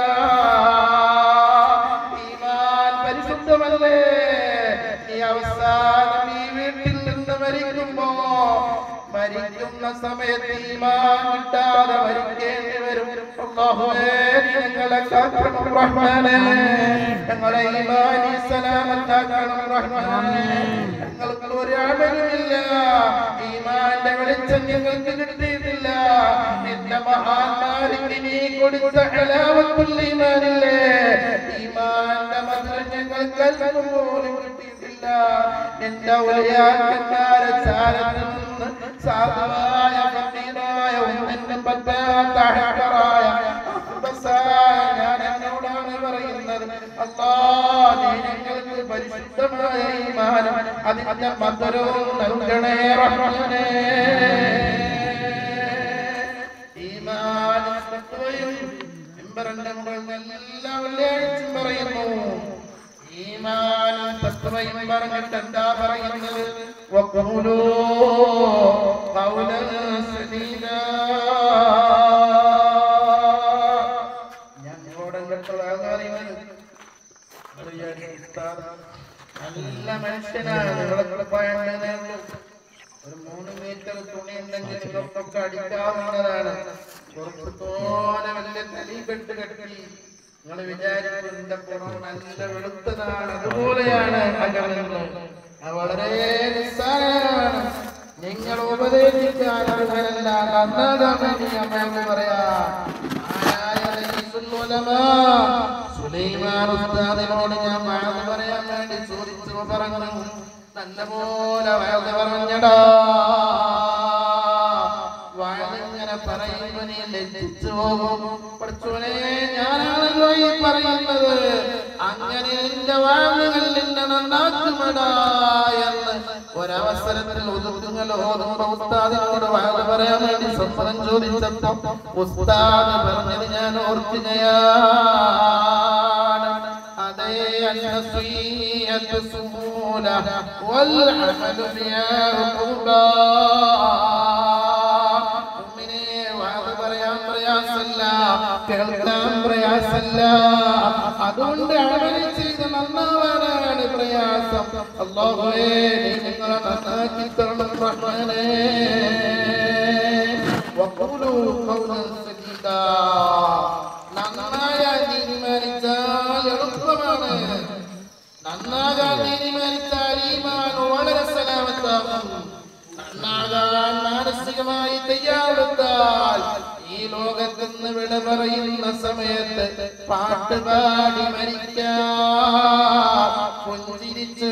ഈമാൻ പരിശുദ്ധമല്ലേ ഈ അവസാനം ഈ വീട്ടിൽ നിന്ന് മരിക്കുമ്പോ മരിക്കുന്ന സമയത്ത് ഈമാൻ കിട്ടാതെ മരിക്കേണ്ടി വരും അല്ലാഹുവേ ഞങ്ങളെ കാക്കണം റഹ്മാനേ ഞങ്ങളെ ഈമാനി സലാമത്താക്കണം റഹ്മാനേ ഞങ്ങൾക്ക് ഒരു അമലുമില്ല ഈമാന്റെ വെളിച്ചം ഞങ്ങൾക്ക് കിട്ടിയിട്ടില്ല നിന്റെ മഹാന്മാർക്ക് നീ കൊടുത്ത ഹലാവത്തുൽ ഈമാനില്ലേ ഈമാന്റെ മധുരം ഞങ്ങൾക്ക് അല്പം പോലും കിട്ടിയിട്ടില്ല നിന്റെ ഉലയാക്കന്മാരെ ചാരത്തിൽ നിന്ന് സാധുവായ പണ്ഡിതനായ ഒന്നിനും പറ്റാത്ത അഹങ്കറായ അഹ്ബസായ ഞാൻ എന്നോടാണ് പറയുന്നത് അല്ലാ നീ ഞങ്ങൾക്ക് പരിശുദ്ധമായ ഈമാനം അതിന്റെ മധുരവും നൽകണേ റഹ്മാനേ ഈമാനും തഖ്വയും മെമ്പറിന്റെ മുകളിൽ എല്ലാ വെള്ളിയാഴ്ചയും പറയുന്നു ഈമാനും തഖ്വയും പറഞ്ഞിട്ട് എന്താ പറയുന്നത് വഖൂലൂ ഖൗലൻ സദീദാ ഞങ്ങളോട് അങ്ങോട്ടുള്ള അറിയുന്നത് നിങ്ങൾ വിചാരിക്കും ഉസ്താദ് നല്ല മനുഷ്യനാണ് നിങ്ങളെ പഴണ്ടതേ ഉള്ളൂ ഒരു മൂന്ന് മീറ്റർ തുണി ഉണ്ടെങ്കിൽ നിങ്ങൾക്കൊക്കെ അടിക്കാവുന്നതാണ് കുറച്ച് തോനെ വലിയ തലി കെട്ട് കെട്ടി നിങ്ങൾ വിചാരിക്കും എന്റെ പുറം നല്ല വെളുത്തതാണ് അതുപോലെയാണ് അകലുന്നത് അത് വളരെ നിസ്സാരമാണ് നിങ്ങൾ ഉപദേശിക്കാൻ അർഹരല്ല നന്നാകാൻ വേണ്ടി അമ്മയോട് പറയാ ആരായ റഈസുൽ ഉലമാ സുലൈമാൻ ഉസ്താദിനോട് ഞാൻ വാഴ പറയാൻ വേണ്ടി ചോദിച്ചു പറഞ്ഞു നല്ലപോലെ വാഴ പറഞ്ഞടാ വാഴിങ്ങനെ പറയുമ്പോ നീ ലജ്ജിച്ചു പോകും പഠിച്ചോനെ ഞാനാണല്ലോ ഈ പറയുന്നത് അങ്ങനെ നിന്റെ വാഴുകൾ നിന്നെ നന്നാക്കുമടാ എന്ന് ഒരവസരത്തിൽ ഒതുക്കുങ്ങൾ ഓതുമ്പോ ഉസ്താദിനോട് വാഴ പറയാൻ വേണ്ടി സമ്മതം ചോദിച്ചപ്പോ ഉസ്താദ് പറഞ്ഞത് ഞാൻ ഓർക്കുകയാണ് അതേ അന്നസീയത്ത് സുമൂല والعمل بها قربا മുഅ്മിനേ, വാത് പറയാൻ പ്രയാസല്ല കേൾക്കാൻ പ്രയാസല്ല അതുകൊണ്ട് അമല് ചെയ്ത് നന്നാവാനാണ് പ്രയാസം അല്ലാഹുവേ നീ ഞങ്ങളെ നന്നാക്കി തരണം റഹ്മാനേ വഖൂലു ഖൗലൻ സദീദാ നന്നായ തീരുമാനിച്ചാൽ എളുപ്പമാണ് നന്നാകാൻ തീരുമാനിച്ചാൽ ഈമാൻ വളരെ സലാമത്താകും നന്നാകാൻ മാനസികമായി തയ്യാറെടുത്താൽ ഈ ലോകത്തുനിന്ന് വിട പറയുന്ന സമയത്ത് പാട്ടുപാടി മരിക്കാം പുഞ്ചിരിച്ച്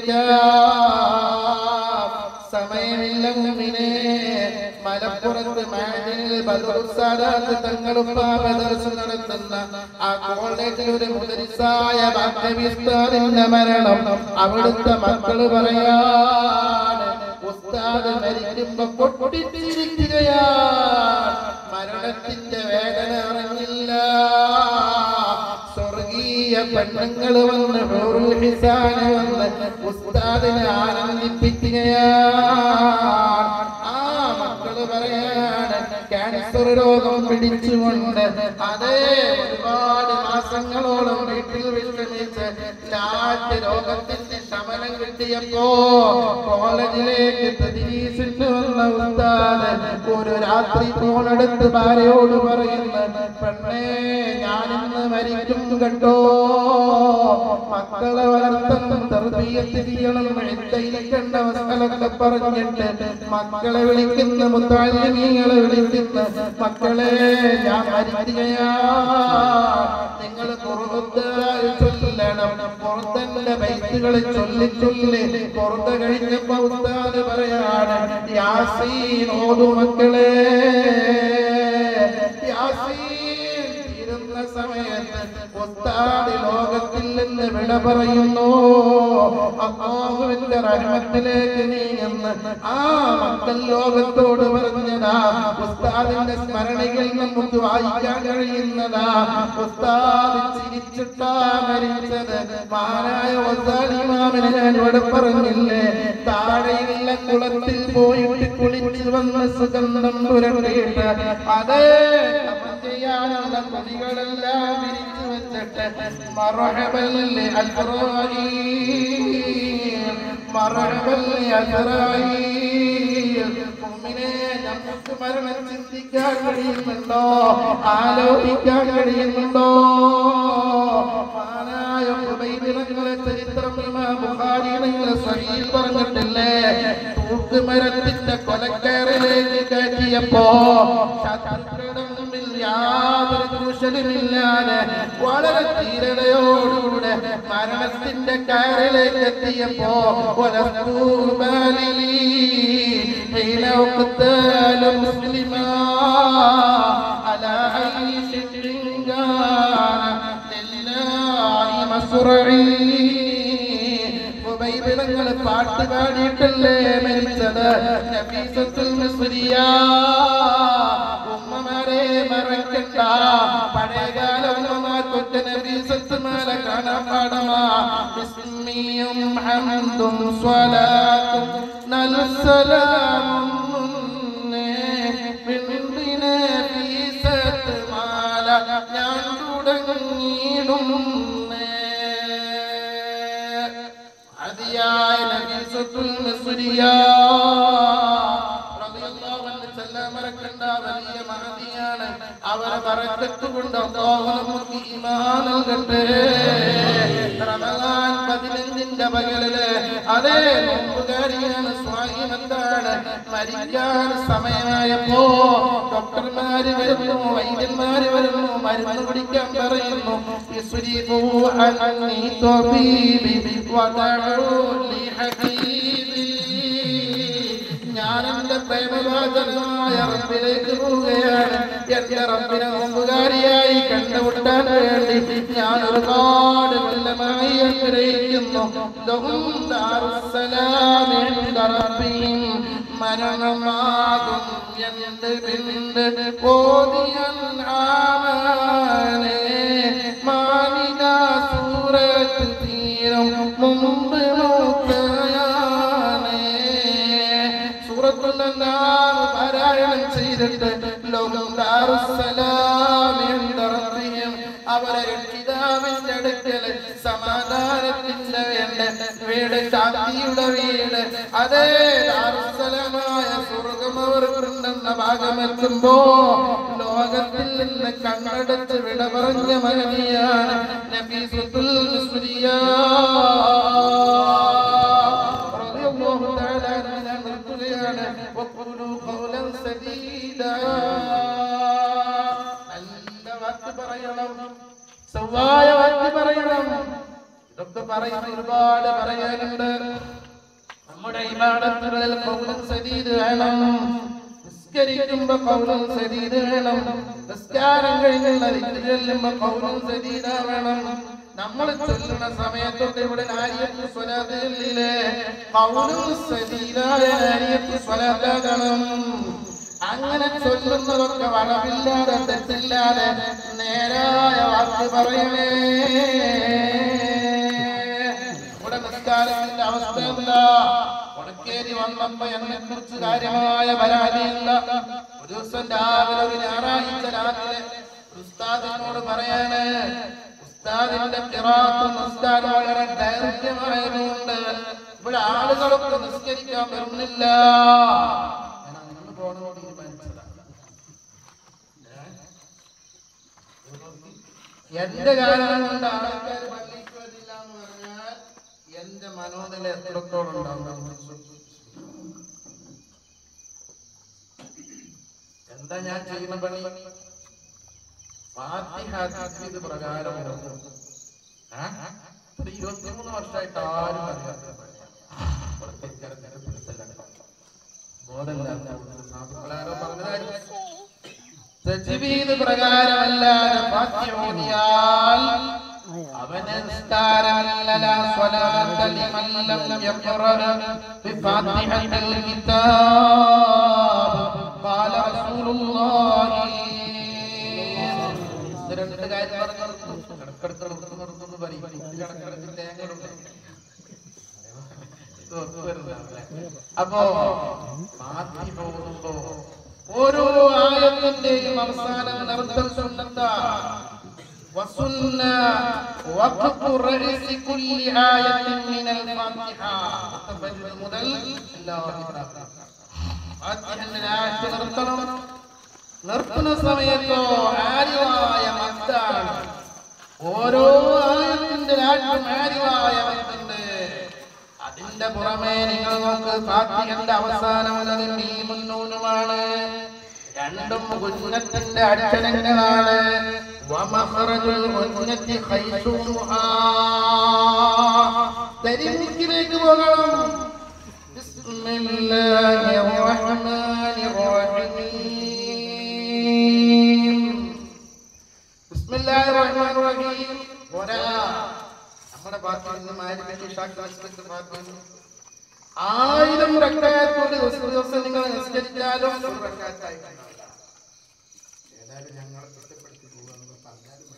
മരിക്കാം സമയമില്ല മുമ്പിനെ മലപ്പുറത്ത് മാഡിനിൽ ബദറുസാദാത്ത് തങ്ങളുപ്പാപ ദർശനം നടത്തുന്ന ആ കോളേജിൽ ഒരു മുദരിസായ ബാക്കവിസ്താദിന്റെ മരണം അവിടുത്തെ മക്കള് പറയാണ് ഉസ്താദ് മരിക്കുമ്പോ പൊട്ടിച്ചിരിക്കുകയാണ് മരണത്തിന്റെ വേദന അറിഞ്ഞില്ല സ്വർഗീയ പെണ്ണുങ്ങൾ വന്ന് ഹൂറുൽ ഹിസാന് വന്ന് ഉസ്താദിനെ ആനന്ദിപ്പിക്കുകയാണ് ആ മക്കള് പറയാണ് ക്യാൻസർ രോഗം പിടിച്ചുകൊണ്ട് അതേ ഒരുപാട് മാസങ്ങളോളം വീട്ടിൽ വിശ്രമിച്ച് ലാറ്റ് രോഗത്തിന്റെ ശമനം കിട്ടിയപ്പോ കോളേജിലേക്ക് തദ്രീസിന് വന്ന ഉസ്താദ് ഒരു രാത്രി ഫോണെടുത്ത് ഭാര്യയോട് പറയുന്നു പെണ്ണേ ഞാനിന്ന് മരിക്കും കണ്ടോ മക്കളെ വളർത്തണം തെർബീയത്ത് ചെയ്യണം എഴുത്തയിലേക്കണ്ട അവസ്ഥകളൊക്കെ പറഞ്ഞിട്ട് മക്കളെ വിളിക്കുന്ന മുത്താലിമീങ്ങളെ വിളിക്കുന്ന മക്കളെ ഞാൻ മരിക്കുകയാ നിങ്ങൾ പുറത്തായി ചൊല്ലണം പുറത്തന്റെ ബൈത്തുകൾ ചൊല്ലി ചൊല്ലി പുറത്ത് കഴിഞ്ഞപ്പോ ഉസ്താദ് പറയാണ് യാസീൻ ഓതു മക്കളെ യാസീൻ തീരുന്ന സമയത്ത് ഉസ്താദ് ലോകത്തിൽ നിന്ന് വിട പറയുന്നു അള്ളാഹുവിന്റെ റഹ്മത്തിലേക്ക് നീങ്ങുന്ന ആ മക്കൾ ലോകത്തോട് പറഞ്ഞതാ ഉസ്താദിന്റെ സ്മരണകൾ നമുക്ക് വായിക്കാൻ കഴിയുന്നതാ ഉസ്താദ് ചിരിച്ചിട്ടാ മരിച്ചത് മഹാനായ വസാലിമാമിനെ ഞാൻ ഇവിടെ പറഞ്ഞില്ലേ താഴെയുള്ള കുളത്തിൽ പോയിട്ട് കുളിച്ച് വന്ന സുഗന്ധം പുരട്ടിയിട്ട് അതേ അവൻ ചെയ്യാനുള്ള തുണികളെല്ലാം വിരിച്ചു വെച്ചിട്ട് മറഹബല്ലേ അൽഫറായി മറഹബല്ലേ അൽഫറായി മുമ്പിനെ നമുക്ക് മരണം ചിന്തിക്കാൻ കഴിയുന്നുണ്ടോ ആലോചിക്കാൻ കഴിയുന്നുണ്ടോ മഹാനായ ഹുബൈബിനങ്ങളെ ചരിത്രം ഇമാം ബുഖാരി നിങ്ങളെ സഹീൽ പറഞ്ഞിട്ടില്ലേ തൂക്കുമരത്തിന്റെ കൊലക്കയറിലേക്ക് കയറ്റിയപ്പോ ശത്രുക്കളുടെ മുമ്പിൽ യാതൊരു കുശലുമില്ലാതെ വളരെ ധീരതയോടുകൂടെ മരണത്തിന്റെ കയറിലേക്ക് എത്തിയപ്പോ ഒലസ്തൂബാലി حين اقتال مسلما على أي شكل كان لله مسرعي ഉബൈബിളങ്ങൾ പാട്ട് പാടിയിട്ടല്ലേ മരിച്ചത് നഫീസത്തുൽ മിസ്രിയ ഉമ്മമാരെ മറക്കണ്ട പഴയകാല ഉമ്മമാർക്കൊക്കെ നഫീസത്ത് മാല കാണാൻ പാടമാ ബിസ്മിയും ഹംദും സ്വലാത്തും നൽസലാമും പിന്നിനെ ഫീസത്ത് മാല ഞാൻ തുടങ്ങിയിടുന്നേ അതിയായ നബീസത്തുൽ മിസ്രിയ റളിയല്ലാഹു അൻഹു ചെല്ലാൻ മറക്കണ്ട വലിയ മഹതിയാണ് അവരെ ബറക്കത്ത് കൊണ്ട് അല്ലാഹു നമുക്ക് ഈമാൻ നൽകട്ടെ റമദാൻ പതിനഞ്ചിന്റെ പകലില് അതേ നോമ്പുകാരിയാണ് സ്വാഹിമത്താണ് മരിക്കാൻ സമയമായപ്പോ ഡോക്ടർമാര് വരുന്നു വൈദ്യന്മാര് വരുന്നു മരുന്ന് കുടിക്കാൻ പറയുന്നു ഇസ്രിഫു അന്നി ത്വബീബി വദഉ ലി ഹബീബി ഞാൻ എന്റെ പ്രേമവാചകമായ റബ്ബിലേക്ക് പോവുകയാണ് എന്റെ റബ്ബിനെ നോമ്പുകാരിയായി കണ്ടുമുട്ടാൻ വേണ്ടി ഞാൻ ഒരുപാട് കൊല്ലമായി ആഗ്രഹിക്കുന്നു ലഹും ദാറുസ്സലാമി ഇൻദ റബ്ബിഹിം മരണമാകും എന്ത് പിണ്ട് ഓതിയൻ ആമാനെ മാനിക സൂറത്ത് തീരും മുമ്പ് നോക്കയാനേ സൂറത്തുൽ അൻആം പാരായണം ചെയ്തിട്ട് ലോകം ദാറുസ്സലാം ഇൻദ റബ്ബിഹിം അവരെ രക്ഷിതാവിന്റെ അടുക്കൽ സമാധാനത്തിന്റെ വേണ്ട വീട് ശാന്തിയുടെ വീട് അതേ ദാറുസ്സലാമായ സ്വർഗം അവർക്കുണ്ടെന്ന ഭാഗമെത്തുമ്പോ ലോകത്തിൽ നിന്ന് കണ്ണടച്ച് വിട പറഞ്ഞ മകനിയാണ് നബീസുൽ റളിയല്ലാഹു തആല അൻഹു ഞാൻ നിർത്തുകയാണ് ചൊവ്വായ വാക്ക് പറയണം ഇതൊക്കെ പറയുന്ന ഒരുപാട് പറയാനുണ്ട് നമ്മുടെ ഇബാദത്തുകളിൽ കൗലും സദീദ് വേണം നിസ്കരിക്കുമ്പോ കൗലും സദീദ് വേണം നിസ്കാരം കഴിഞ്ഞുള്ള ദിക്ർ ചൊല്ലുമ്പോ കൗലും സദീദ വേണം നമ്മൾ ചൊല്ലുന്ന സമയത്തൊക്കെ ഇവിടെ നാരിയത്ത് സ്വലാത്ത് ചൊല്ലില്ലേ കൗലും സദീദായ നാരിയത്ത് സ്വലാത്താകണം അങ്ങനെ ചൊല്ലുന്നതൊക്കെ വളവില്ലാതെ തെറ്റില്ലാതെ നേരായ വാക്ക് പറയണേ ഇവിടെ നിസ്കാരത്തിന്റെ അവസ്ഥ എന്താ ഉടക്കേരി വന്നപ്പോ എന്നെ കുറിച്ച് കാര്യമായ പരാതിയില്ല ഒരു ദിവസം രാവിലെ ഒരു ഞായറാഴ്ച രാവിലെ ഉസ്താദിനോട് പറയാണ് ഉസ്താദിന്റെ കിറാത്തും നിസ്കാരം വളരെ ദൈർഘ്യമായതുകൊണ്ട് ഇവിടെ ആളുകളൊക്കെ നിസ്കരിക്കാൻ വരുന്നില്ല ഞാൻ അന്ന് പോകണമെന്ന് തീരുമാനിച്ചതാണ് എന്റെ കാരണം കൊണ്ട് ആൾക്കാർ പള്ളിക്ക് വരില്ല എന്ന് പറഞ്ഞാൽ എന്റെ മനോനില എത്രത്തോളം ഉണ്ടാവും എന്താ ഞാൻ ചെയ്യുന്ന പണി ഫാത്തിഹ തസ്ബീഹ് പ്രകാരം ഓതും. ആ? ഒരു ഇരുപത്തിമൂന്ന് വർഷമായിട്ട് ആരും അറിയാത്ത പണിയാണ്. ഇവിടുത്തെ ഇത്തരത്തിലുള്ള പിടുത്തമില്ല. ബോധമില്ലാത്ത സാധുക്കളാരോ പറഞ്ഞതായിരിക്കും തജ്വീദ് പ്രകാരമല്ലാതെ ഫാത്തിഹ ഓതിയാൽ അവന് നിസ്കാരമല്ല ലാ സ്വലാത്ത ലിമൻ ലം യഖറഅ ബിഫാത്തിഹത്തിൽ കിതാബ് ഖാല റസൂലുള്ളാഹി ഇത് രണ്ട് കാര്യം പറഞ്ഞു നിർത്തും കിടക്കിടക്ക് നിർത്തും നിർത്തുന്നു പറയും കിടക്കിടക്ക് തേങ്ങലുണ്ട് അപ്പോ ഫാത്തിഹ ഓതുമ്പോ ഓരോ ആയത്തിന്റെയും അവസാനം നിർത്തൽ സുന്നത്താ وسنة وقت رئيس كل آية من الفاتحة متفجر മുതൽ എല്ലാ ഫാത്തിഹന്റെ ആയത്ത് നിർത്തണം നിർത്തുന്ന സമയത്തോ ആര്യമായ മത്താണ് ഓരോ ആയത്തിന്റെ രാജ്യം ആര്യമായ മത്തുണ്ട് അതിന്റെ പുറമെ നിങ്ങൾ നോക്ക് ഫാത്തിഹന്റെ അവസാനം മുതൽ മീമും നൂനുമാണ് രണ്ടും ഗുന്നത്തിന്റെ അക്ഷരങ്ങളാണ് വമഖറജുൽ ഗുന്നത്തി ഖൈസുഹാ ദരിദ്രത്തിലേക്ക് പോകണം ബിസ്മില്ലാഹിർ റഹ്മാനിർ റഹീം ബിസ്മില്ലാഹിർ റഹ്മാനിർ റഹീം പോരാ നമ്മുടെ ഭാഗത്ത് നിന്ന് മാരിന്റെ ഷാക്ക് ഭാഗത്ത് ആയിരം റക്കായത്തോട് ഒരു ദിവസം നിങ്ങൾ നിസ്കരിച്ചാലും ഒരു റക്കായത്തായി കാണാനില്ല. ഏതായാലും ഞങ്ങളെ കുറ്റപ്പെടുത്തി പോവാന്ന് പറഞ്ഞാലും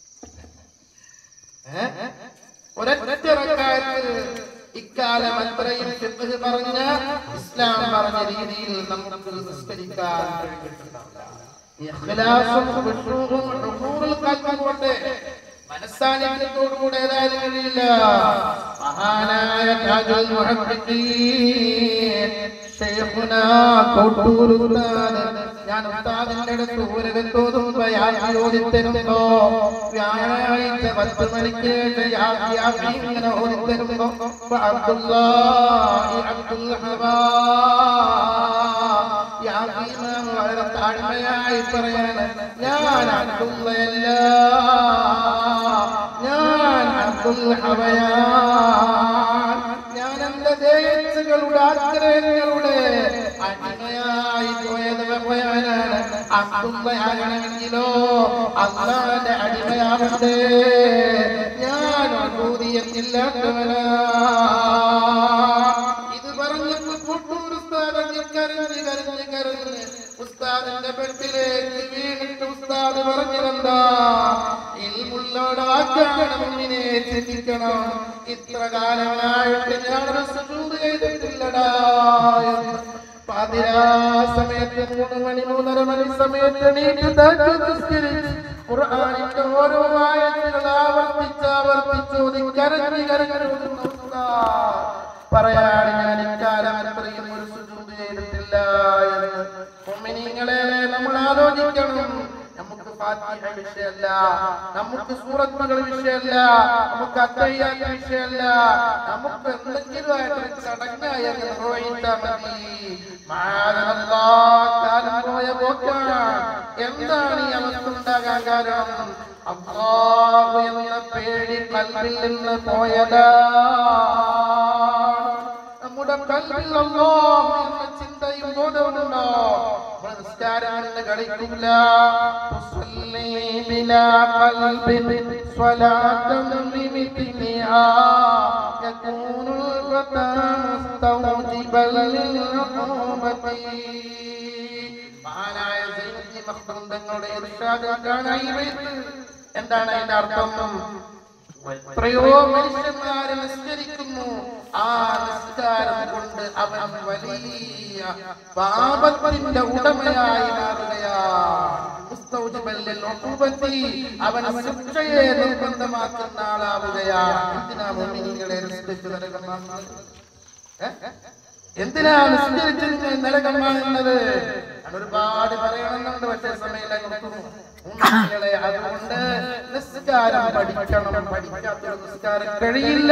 മതി. ഏ? ഒരൊറ്റ റക്കായത്ത് ഇക്കാലം അത്രയും ഫിഖ് പറഞ്ഞ ഇസ്ലാം പറഞ്ഞ രീതിയിൽ നമുക്ക് നിസ്കരിക്കാൻ കഴിഞ്ഞിട്ടുണ്ടാവില്ല. ഇഖ്ലാസും ഖുശൂഉം ഹുദൂറുൽ ഖൽബും കൊണ്ട് മനസ്സാന്നിധ്യത്തോടുകൂടെ ഏതായാലും കഴിയില്ല മഹാനായ താജുൽ മുഹബ്ബിഖീൻ ശൈഖുനാ കോട്ടൂർ ഉസ്താദ് ഞാൻ ഉസ്താദിന്റെ അടുത്ത് ഊരകത്തോതുമ്പോ യാസി ഓതിത്തരുമ്പോ വ്യാഴാഴ്ച പത്ത് മണിക്ക് യാസി യാസി ഇങ്ങനെ ഓതിത്തരുമ്പോ അബ്ദുല്ലാഹി അബ്ദുൽ ഹബാ യാസി ഇമാം വളരെ താഴ്മയായി പറയാണ് ഞാൻ അബ്ദുള്ളയല്ല ഞാൻ അബ്ദുൽ ഹബയാൻ ഞാൻ എന്റെ ദേശങ്ങളുടെ ആഗ്രഹങ്ങളുടെ അടിമയായി പോയത് പോയാനാണ് അബ്ദുള്ളയാകണമെങ്കിലോ അള്ളാന്റെ അടിമയാവണ്ടേ ഞാൻ അഭൂതിയെന്നില്ലാത്തവനാ ഇത് പറഞ്ഞപ്പോ കൂട്ടൂർ ഉസ്താദ് കരഞ്ഞ് കരഞ്ഞ് കരഞ്ഞ് ഉസ്താദിന്റെ ബെഡിലേക്ക് വീണിട്ട് ഉസ്താദ് പറഞ്ഞതെന്താ ഇൽമുള്ളോട് വാക്കാണ് മുന്നിനെ ചിന്തിക്കണം ഇത്ര കാലമായിട്ട് ഞാനൊരു സുജൂദ് ചെയ്തിട്ടില്ലടാ എന്ന് പാതിരാ സമയത്ത് മൂന്ന് മണി മൂന്നര മണി സമയത്ത് എണീറ്റ് തഹജ്ജുദ് നിസ്കരിച്ച് ഖുർആനിന്റെ ഓരോ ആയത്തുകൾ ആവർത്തിച്ച് ആവർത്തിച്ച് ഓതി കരഞ്ഞ് കരഞ്ഞ് ഓതുന്ന ഉസ്താദ് പറയാണ് ഞാൻ ഇക്കാലം അത്രയും ഒരു സുജൂദ് ചെയ്തിട്ടില്ല എന്ന് മുഅ്മിനീങ്ങളെ നമ്മൾ ആലോചിക്കണം നമുക്ക് ഫാത്തിഹ വിഷയമല്ല നമുക്ക് സൂറത്തുകൾ വിഷയമല്ല നമുക്ക് അത്തയ്യാത്ത വിഷയമല്ല നമുക്ക് എന്തെങ്കിലും ആയിട്ടൊരു ചടങ്ങായി അങ്ങ് നിർവഹിച്ചാൽ മതി മാതരല്ലാ, കാലം പോയ പോക്കാണ് എന്താണ് ഈ അവസ്ഥ ഉണ്ടാകാൻ കാരണം അള്ളാഹു എന്ന പേടി കൽവിൽ നിന്ന് പോയതാ നമ്മുടെ കൽവിൽ അല്ലാഹു എന്ന ചിന്തയും ബോധവുമുണ്ടോ നമ്മുടെ നിസ്കാരം കൊണ്ട് കളിക്കില്ല തുസല്ലി ബിലാ ഖൽബിൻ സ്വലാത്തൻ ലിമിത്ലിഹാ യകൂനു الفتى مستوجبا للعقوبة മഹാനായ സൈനുദ്ദീൻ മഖ്ദൂം തങ്ങളുടെ ഇർഷാദ് കാണാൻ ഈ ബൈത്ത് എന്താണ് അതിന്റെ അർത്ഥം എത്രയോ മനുഷ്യന്മാരെ നിസ്കരിക്കുന്നു ആ നിസ്കാരം കൊണ്ട് അവൻ വലിയ പാപത്തിന്റെ ഉടമയായി മാറുകയാണ് മുസ്തൗജിബൽ ലിൽ ഉഖൂബത്തി. അവൻ ശിക്ഷയെ നിർബന്ധമാക്കുന്ന ആളാവുകയാണ് എന്തിനാ മുഅ്മിനീങ്ങളെ നിസ്കരിച്ച് നരകം വാങ്ങുന്നത്? ഏ? എന്തിനാ നിസ്കരിച്ച് നിങ്ങൾ നരകം വാങ്ങുന്നത് ഞാൻ ഒരുപാട് പറയണമെന്നുണ്ട് പക്ഷേ സമയമില്ല നിർത്തുന്നു മുഅ്മിനീങ്ങളെ അതുകൊണ്ട് നിസ്കാരം പഠിക്കണം പഠിക്കാത്ത നിസ്കാരം കഴിയില്ല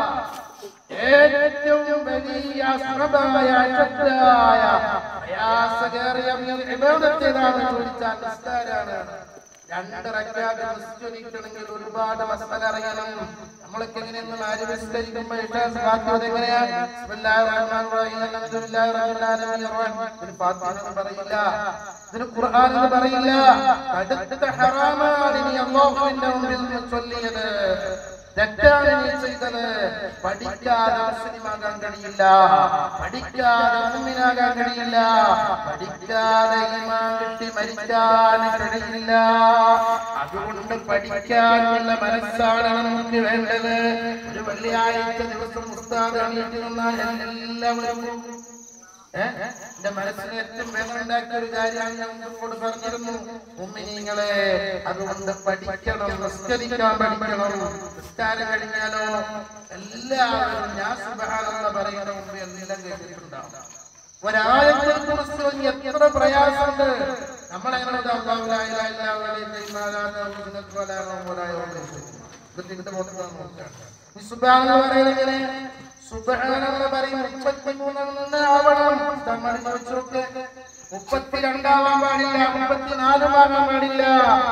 ഏറ്റവും വലിയ അശ്രദ്ധമായ അശക്തമായ പ്രയാസകേറിയ വിനോദത്തെ ഏതാണെന്ന് ചോദിച്ചാൽ നിസ്കാരാണ് രണ്ട് റക്കാത്ത് നിസ്കരിക്കണമെങ്കിൽ ഒരുപാട് മസാല അറിയണം നമ്മളൊക്കെ എങ്ങനെയൊന്നും ആര് വിസ്തരിക്കുമ്പോൾ ഫാത്തിഹ എങ്ങനെയാ ബിസ്മില്ലാഹിർ റഹ്മാനിർ റഹീം അൽഹംദുലില്ലാഹി റബ്ബിൽ ആലമീൻ റഹ്മാൻ ഇതിന് ഫാത്തിഹ എന്ന് പറയില്ല ഇതിന് ഖുർആൻ എന്ന് പറയില്ല കടുത്ത ഹറാമാണ് നീ അല്ലാഹുവിന്റെ മുമ്പിൽ നിന്ന് ചൊല്ലിയത് തെറ്റാണ് നീ ചെയ്തത് പഠിക്കാതെ മുസ്ലിമാകാൻ കഴിയില്ല പഠിക്കാതെ മുമ്മിനാകാൻ കഴിയില്ല പഠിക്കാതെ ഈമാൻ കിട്ടി മരിക്കാൻ കഴിയില്ല അതുകൊണ്ട് പഠിക്കാനുള്ള മനസ്സാണ് നമുക്ക് വേണ്ടത് ഒരു വെള്ളിയാഴ്ച ദിവസം ഉസ്താദ് അണിയിട്ട് നിന്നാൽ എല്ലാവരും ഏ? എന്റെ മനസ്സിന് ഏറ്റവും വേദന ഉണ്ടാക്കിയ ഒരു കാര്യമാണ് ഞാൻ നിങ്ങളോട് പറഞ്ഞിരുന്നു ഉമ്മിനീങ്ങളെ അതുകൊണ്ട് പഠിക്കണം നിസ്കരിക്കാൻ പഠിക്കണം നിസ്കാരം കഴിഞ്ഞാലോ എല്ലാവരും ഞാൻ സുബഹാനെന്ന് പറയുന്ന മുമ്പ് എല്ലാം കേട്ടിട്ടുണ്ടാവും ഒരായത്തെ കുറിച്ച് എത്ര പ്രയാസമുണ്ട് നമ്മളെങ്ങനെ അള്ളാഹു ലാ ഇലാഹ ഇല്ലാ ഹുവ അലൈഹി വസല്ലം സുന്നത്ത് വലാ നൗമ വലാ യൗമ ഇത് ഇതിന്റെ മൊത്തം നോക്കാം ഈ സുബ്ഹാനല്ലാഹ് പറയുന്നത് എങ്ങനെ സുബ്ഹാനല്ലാഹ് പറയും 33 ആവണം നമ്മൾ വെച്ചോക്ക് മുപ്പത്തിരണ്ടാവാൻ പാടില്ല മുപ്പത്തിനാലുമാകാൻ പാടില്ല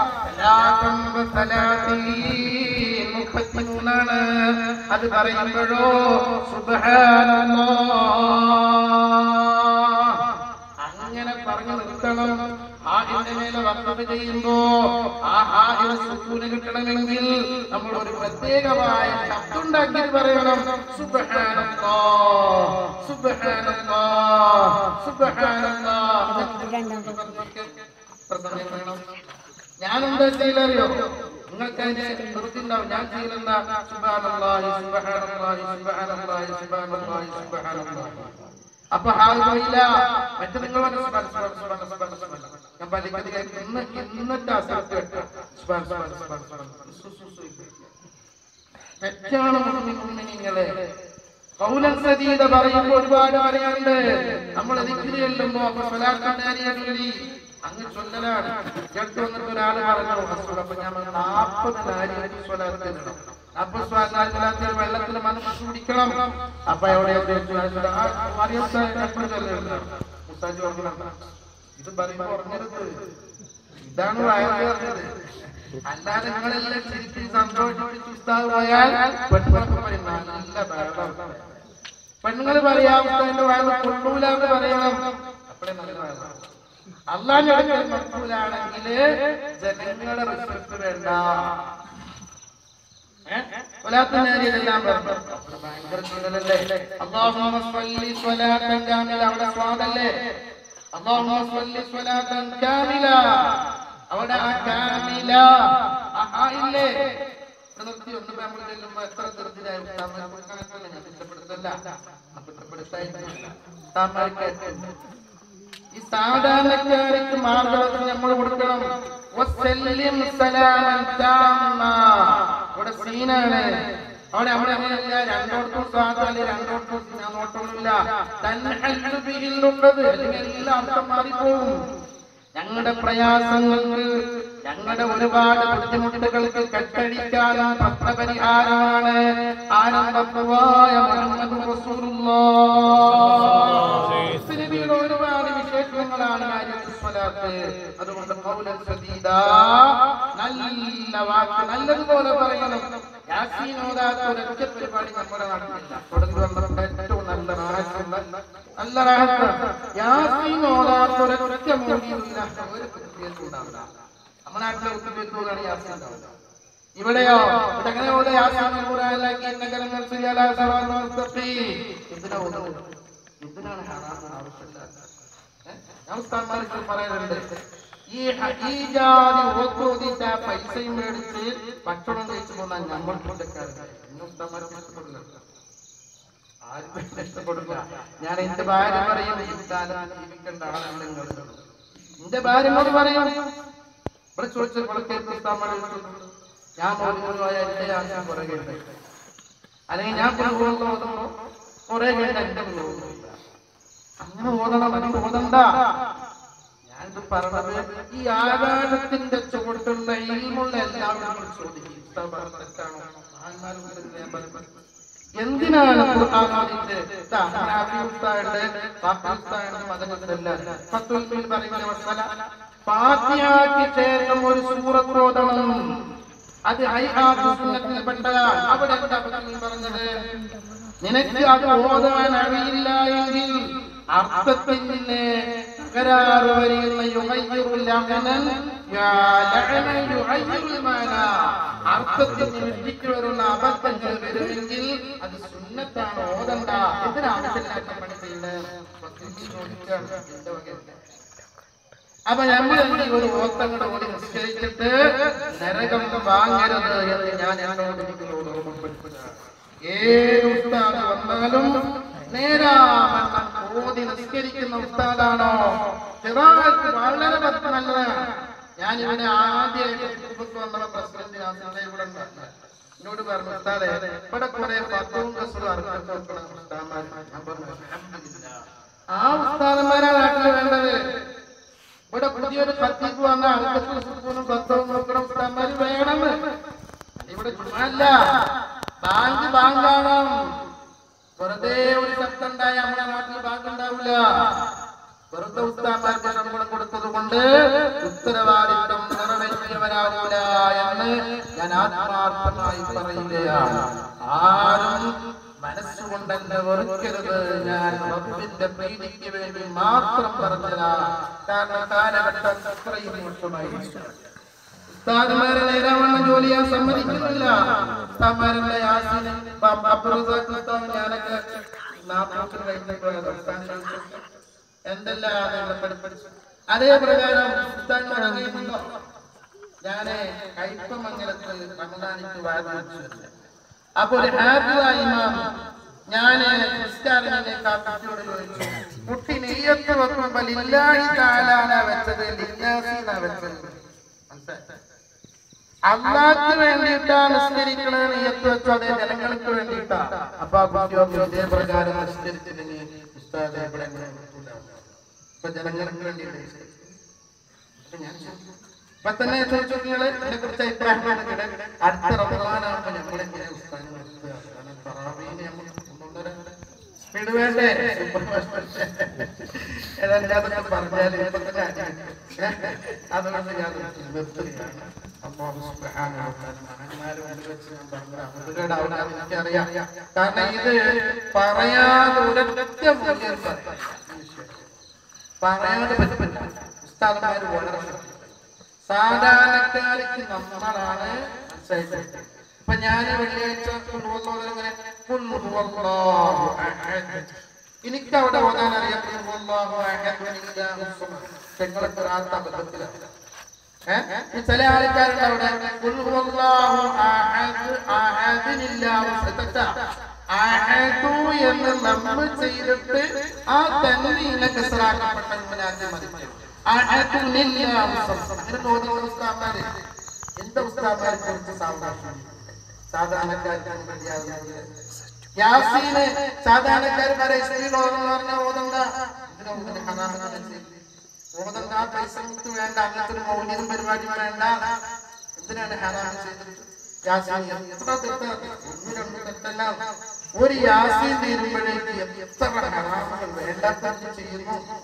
മുപ്പത്തിമൂന്നാണ് അത് പറയുമ്പോഴോ സുബ്ഹാനല്ലാഹ് അങ്ങനെ പറഞ്ഞു നിർത്തണം ഹാഹിന്റെ മേലെ വക്കഫ് ചെയ്യുമ്പോ ആ ഹാഹിന് സുക്കൂന് കിട്ടണമെങ്കിൽ നമ്മൾ ഒരു പ്രത്യേകമായ ശബ്ദമുണ്ടാക്കി പറയണം സുബ്ഹാനല്ലാഹ് സുബ്ഹാനല്ലാഹ് സുബ്ഹാനല്ലാഹ് എത്ര സമയം വേണം ഞാനെന്താ ചെയ്യലറിയോ നിങ്ങൾക്ക് അതിന്റെ നിർത്തിണ്ടാവും ഞാൻ ചെയ്യലെന്താ സുബ്ഹാനല്ലാഹി സുബ്ഹാനല്ലാഹി സുബ്ഹാനല്ലാഹി സുബ്ഹാനല്ലാഹി സുബ്ഹാനല്ലാഹി അപ്പൊ ഹാൽ പോയില്ല മറ്റു നിങ്ങൾ പറഞ്ഞു സുബ്ഹാന, സുബ്ഹാന, സുബ്ഹാന, സുബ്ഹാന, സുബ്ഹാന. ഞാൻ പള്ളിക്കത് കേൾക്കും. ഇന്ന് ഇന്നത്തെ അസത്ത് സുബ്ഹാന, സുബ്ഹാന, സുബ്ഹാന, സുബ്ഹാന. സു, സു, സു. തെറ്റാണ് മുഅ്മിനീങ്ങളെ കൗലൻ സദീദ പറയുമ്പോൾ ഒരുപാട് പറയാനുണ്ട് നമ്മൾ ദിക്രി ചെല്ലുമ്പോ അപ്പൊ സ്വലാത്താരി അങ്ങ് ചൊല്ലലാണ് കേട്ട് വന്നിട്ട് ഒരാൾ പറഞ്ഞു അസുഖം അപ്പൊ ഞാൻ നാൽപ്പത് നാരി സ്വലാത്തിനിടണം അപ്പൊ സ്വലാത്തിൽ വെള്ളത്തിൽ മനസ്സ് കുടിക്കണം അപ്പൊ എവിടെ ഇത് പറയുമ്പോ പറഞ്ഞത് ഇതാണ് വയറ് പറഞ്ഞത് അല്ലാതെ നിങ്ങളെല്ലാം ശരിക്കും സന്തോഷിപ്പിച്ച് ഉസ്താദ് പോയാൽ പെണ്ണുങ്ങൾക്ക് പറയും നല്ല ബഹളം പെണ്ണുങ്ങൾ പറയാം ഉസ്താദിന്റെ വയറ് കൊള്ളൂല എന്ന് പറയണം അപ്പഴേ നല്ല വയറാണ് അള്ളാന്റെ അടുക്കൽ മക്കൂലാണെങ്കിൽ ജനങ്ങളുടെ റിസൾട്ട് വേണ്ട സ്വലാത്തിനെല്ലാം ഭയങ്കര ചൂടലല്ലേ അള്ളാഹുമ്മ സ്വല്ലി സ്വലാത്തൻ കാമില അവിടെ സ്വാദല്ലേ അള്ളാഹുമ്മ സ്വല്ലി സ്വലാത്തൻ കാമില അവിടെ ആ കാമില ആ ആ ഇല്ലേ ഇവിടെ നിർത്തി ഒന്ന് നമ്മൾ ചെല്ലുമ്പോ എത്ര ചെറുതിലായി ഞാൻ ഇഷ്ടപ്പെടുത്തല്ല ഇഷ്ടപ്പെടുത്താൻ ഈ സാധാരണക്കാർക്ക് മാർഗദർശനം നമ്മൾ കൊടുക്കണം വസ്സല്ലിം സലാമൻ താമ്മ. ഇവിടെ സീനാണ് അവിടെ അവിടെ അങ്ങനെയല്ല രണ്ടോടത്തും സ്വാദം അല്ലെങ്കിൽ രണ്ടോടത്തും നോട്ടമില്ല തന്നുള്ളത് അല്ലെങ്കിൽ എല്ലാം അർത്ഥം മാറിപ്പോവും ഞങ്ങളുടെ പ്രയാസങ്ങൾക്ക് ഞങ്ങളുടെ ഒരുപാട് ബുദ്ധിമുട്ടുകൾക്ക് കെട്ടടിക്കാനും പ്രശ്നപരിഹാരമാണ് ആനന്ദപ്രവായ മുഹമ്മദ് റസൂലുള്ളാഹ് നബിയുടെ ഒരുപാട് വിശേഷങ്ങളാണ് കാര്യത്തിൽ സ്വലാത്ത് സ്വലാത്ത് അതുകൊണ്ട് ഖൗലൻ സദീദാ നല്ല വാക്ക് നല്ലതുപോലെ പറയണം യാസീൻ ഓതാത്ത ഒരൊറ്റ പരിപാടി നമ്മുടെ നാട്ടിലില്ല തുടങ്ങി വന്നപ്പോൾ ഏറ്റവും നല്ല റാഹത്തുള്ള നല്ല റാഹത്ത് യാസീൻ ഓതാത്ത ഒരൊറ്റ മൂടിയില്ല ഒരു കുത്തിവെപ്പും ഉണ്ടാവില്ല നമ്മുടെ നാട്ടിലെ കുത്തിവെപ്പുകളാണ് യാസീൻ ഉണ്ടാവുക ഇവിടെയോ ഇവിടെ എങ്ങനെ ഓടെ യാസീൻ ഖുർആനിലാക്കി ഇന്നകലങ്ങൾ സിയാലാ സവാൽ മുസ്തഖീം എന്തിനാ ഓതുന്നത് എന്തിനാണ് ഹറാം ആവശ്യമില്ലാത്ത ഞാൻ ഉസ്താദ്മാർക്ക് പറയാറുണ്ട് ഈ ഹ- ഈ ജാതി ഓത്തോതിട്ട് ആ പൈസയും മേടിച്ച് ഭക്ഷണം കഴിച്ചു പോന്നാൽ നമ്മൾ കുറ്റക്കാരുണ്ട് ഇന്ന് ഉസ്താദ്മാർക്ക് ഇഷ്ടപ്പെടില്ല ആരും ഇഷ്ടപ്പെടില്ല ഞാൻ എന്റെ ഭാര്യ പറയും ഈ കാലം ജീവിക്കേണ്ട ആളാണ് നിങ്ങൾ എന്റെ ഭാര്യനോട് പറയും ഇവിടെ ചോദിച്ചപ്പോൾ കേൾക്കും ഉസ്താദ്മാരെ വിളിച്ചു. ഞാൻ മോദിനോട് എന്റെ ആശയം പുറകെ ഉണ്ട് അല്ലെങ്കിൽ ഞാൻ പോകുമ്പോൾ ഓതുമ്പോ കുറെ കഴിഞ്ഞ എന്റെ പോകുന്നില്ല അങ്ങനെ ഓതണം അങ്ങനെ ഓതണ്ട ഞാനിത് പറഞ്ഞത് ഈ ആകാശത്തിന്റെ ചുവട്ടുള്ള ഇൽമുള്ള എല്ലാവരും ചോദിക്കും ഉസ്താദ് പറഞ്ഞത് തെറ്റാണോ മഹാന്മാരുണ്ട് എന്ന് ഞാൻ പറയുന്നത്. എന്തിനാണ് ഖുർആാനിന്റെ ഉസ്താദുണ്ട് പാകിസ്ഥാനുണ്ട് മദനത്തില്ല ഫത്തുൽ പറയുന്ന വസ്സല ഫാത്തിഹയ്ക്ക് ശേഷം ഒരു സൂറത്ത് ഓതണം അത് സുന്നത്തിൽ പെട്ടതാണ് അവിടെ എന്താ ഫത്തുൽ പറഞ്ഞത് നിനക്ക് അത് ഓതാൻ അറിയില്ല എങ്കിൽ അർത്ഥത്തിന്റെ തകരാറ് വരികയുള്ള യുഹയ്യിറുൽ അമനൻ യാ ലഅന യുഹയ്യിറുൽ മാന. അർത്ഥത്തിന് വിട്ടിക്ക് വരുന്ന അബദ്ധങ്ങൾ വരുമെങ്കിൽ അത് സുന്നത്താണ് ഓതണ്ട എന്തിനാവശ്യമില്ലാത്ത പണി ചെയ്യുന്നത് ചോദിക്കാണ് എന്റെ വകയല്ല അപ്പൊ നമ്മൾ എന്ത് ഒരു ഓത്തങ്ങളുടെ ഓടി നിസ്കരിച്ചിട്ട് നരകം വാങ്ങരുത് എന്ന് ഞാൻ എന്നോട് നിങ്ങളോട് ഓർമ്മപ്പെടുത്തുകയാണ് ഏത് ഉസ്താദ് വന്നാലും നേരാവണ്ണം ഓതി നിസ്കരിക്കുന്ന ഉസ്താദാണോ ചെറുതായിട്ട് വളരെ പത്ത് നല്ലതാണ് ഞാൻ ഇവിടെ ആദ്യമായിട്ട് വന്ന പ്രസിഡന്റ് നാസിന്റെ ഇവിടെ ഉണ്ടായിരുന്നു. എന്നോട് പറഞ്ഞു ഉസ്താദെ ഇവിടെ കുറെ പത്തും റസൂലും അറുപത്തി വെക്കണം ഉസ്താദന്മാർ ഞാൻ പറഞ്ഞു അൽഹംദുലില്ലാ. ആ ഉസ്താദന്മാരാ നാട്ടിൽ വേണ്ടത് ഇവിടെ പുതിയൊരു ഖത്തീബ് വന്ന അടുത്ത സ്കൂളും പത്തവും നോക്കണം ഉസ്താദ്മാര് വേണം ഇവിടെ ചുമ്മാല്ല ബാങ്ക് ബാങ്കാണ് വെറുതെ ഒരു ശബ്ദം ഉണ്ടായ നമ്മുടെ നാട്ടിൽ ബാങ്ക് ഉണ്ടാവില്ല വെറുതെ ഉസ്താദ്മാർക്ക് ശമ്പളം കൊടുത്തത് കൊണ്ട് ഉത്തരവാദിത്വം നിറവേറ്റിയവരാകൂല എന്ന് ഞാൻ ആത്മാർത്ഥമായി പറയുകയാണ് ആരും മനസ്സുകൊണ്ടെന്നെ വെറുക്കരുത് ഞാൻ റബ്ബിന്റെ പ്രീതിക്ക് വേണ്ടി മാത്രം പറഞ്ഞതാ കാരണം കാലഘട്ടം അത്രയും മോശമായിരിക്കും ഉസ്താദുമാരെ നേരാവണ്ണം ജോലി ചെയ്യാൻ സമ്മതിക്കുന്നില്ല ഉസ്താദുമാരുടെ യാസിന് അബ്ദുറസാഖ് ഉസ്താദ് ഞാനൊക്കെ നാൽപ്പത്തിന് കഴിഞ്ഞിട്ട് പോയത് ഉസ്താദിനെ എന്തെല്ലാം നിങ്ങൾ പഠിപ്പിച്ചു അതേ പ്രകാരം ഉസ്താദുമാർ അറിയുന്നുണ്ടോ ഞാന് കൈപ്പമംഗലത്ത് റമദാനിക്ക് വാദിച്ചു അപ്പൊ ഒരു ഹാപ്പിയായ ഇമാം ഞാന് ക്രിസ്ത്യാനിനെ കാപ്പിയോട് ചോദിച്ചു കുട്ടി നെയ്യത്ത് വെക്കുമ്പോ ലില്ലാഹി താലാന വെച്ചത് ലില്ലാസിനാ വെച്ചത് മനസ്സിലായോ? അള്ളാഹ്ക്ക് വേണ്ടിയിട്ടാണ് നിസ്കരിക്കണത് നെയ്യത്ത് വെച്ചത് ജനങ്ങൾക്ക് വേണ്ടിയിട്ടാ അപ്പൊ ആ കുട്ടിയോ ഇതേ പ്രകാരം നിസ്കരിച്ചില്ലെങ്കിൽ ഉസ്താദേ ഇവിടെ അങ്ങനെ പറ്റൂല. ഇപ്പൊ ജനങ്ങൾക്ക് വേണ്ടിയിട്ട് നിസ്കരിച്ചു. അപ്പൊ ഞാൻ ചോദിച്ചു, ഇപ്പൊ തന്നെ ചോദിച്ചു നിങ്ങള് ഇതിനെ കുറിച്ച് അഭിപ്രായമാണ് ഇവിടെ അടുത്ത റമദാനാകുമ്പോ നമ്മളെങ്ങനെ ഉസ്താദിനെ നിർത്തുക കാരണം തറാവീന് നമ്മൾ ഒന്നൊന്നര സ്പീഡ് വേണ്ടേ ഏതാണ്ട് അതൊക്കെ പറഞ്ഞാൽ ഇപ്പൊ തന്നെ അടി കിട്ടും. അതുകൊണ്ട് ഞാൻ നിർത്തുകയാണ് അല്ലാഹു സുബ്ഹാനഹു വ തആല മഹാന്മാരെ മുമ്പിൽ വെച്ച് ഞാൻ പറഞ്ഞത് അവരുടെ അവിടെ എനിക്കറിയാം കാരണം ഇത് പറയാതെ ഒരൊറ്റ മൂല്യം പറയാം. പറയാതെ പറ്റില്ല ഉസ്താദന്മാര് വളരെ ശ്രദ്ധിക്കും. സാധാരണക്കാർക്ക് നമ്മളാണ് മനസ്സിലായിട്ട് ഇപ്പൊ ഞാൻ വെള്ളിയാഴ്ച കൊണ്ടുപോകുന്നത് ഇങ്ങനെ ഖുൽ ഹുവല്ലാഹു അഹദ്. എനിക്ക് അവിടെ ഓതാൻ അറിയാം ഖുൽ ഹുവല്ലാഹു അഹദ് വലില്ലാഹു സ്വമദ്. തെങ്ങളൊക്കെ ഒരാളുടെ അബദ്ധത്തിലാണ് ഏഹ്? ഈ ചില ആൾക്കാരുണ്ട് അവിടെ ഖുൽ ഹുവല്ലാഹു അഹദ് അഹദിനില്ലാഹു തെറ്റാ. അഹദു എന്ന് നമ്മൾ ചെയ്തിട്ട് ആ തന്നീനെ കസറാക്കപ്പെട്ട മുനാക്കി മതിക്കും അഹദുനില്ലാഹു സ്വമദ്. അങ്ങനെ തോന്നുന്ന ഉസ്താദ്മാര് എന്റെ ഉസ്താദ്മാരെ കുറിച്ച് സാവകാശം സാധാരണക്കാർക്കാണ് മര്യാദ യാസീന് സാധാരണക്കാരന്മാരെ ഇസ്ലീൽ ഓതെന്ന് പറഞ്ഞാൽ ഓതണ്ട ഇതിനെ ഓതണ്ട ഹറാമാണ് ചെയ്യുന്നത്. ഓതണ്ട ആ പൈസ മുത്ത് വേണ്ട അങ്ങനത്തെ ഒരു മൗലികം പരിപാടി വേണ്ട എന്തിനാണ് ഹറാം ചെയ്തത് യാസീൻ എത്ര തെറ്റാണ് ഒന്ന് രണ്ട് തെറ്റല്ല ഒരു യാസീൻ തീരുമ്പോഴേക്ക് എത്ര ഹറാമുകൾ വേണ്ടാത്ത ചെയ്യുന്നു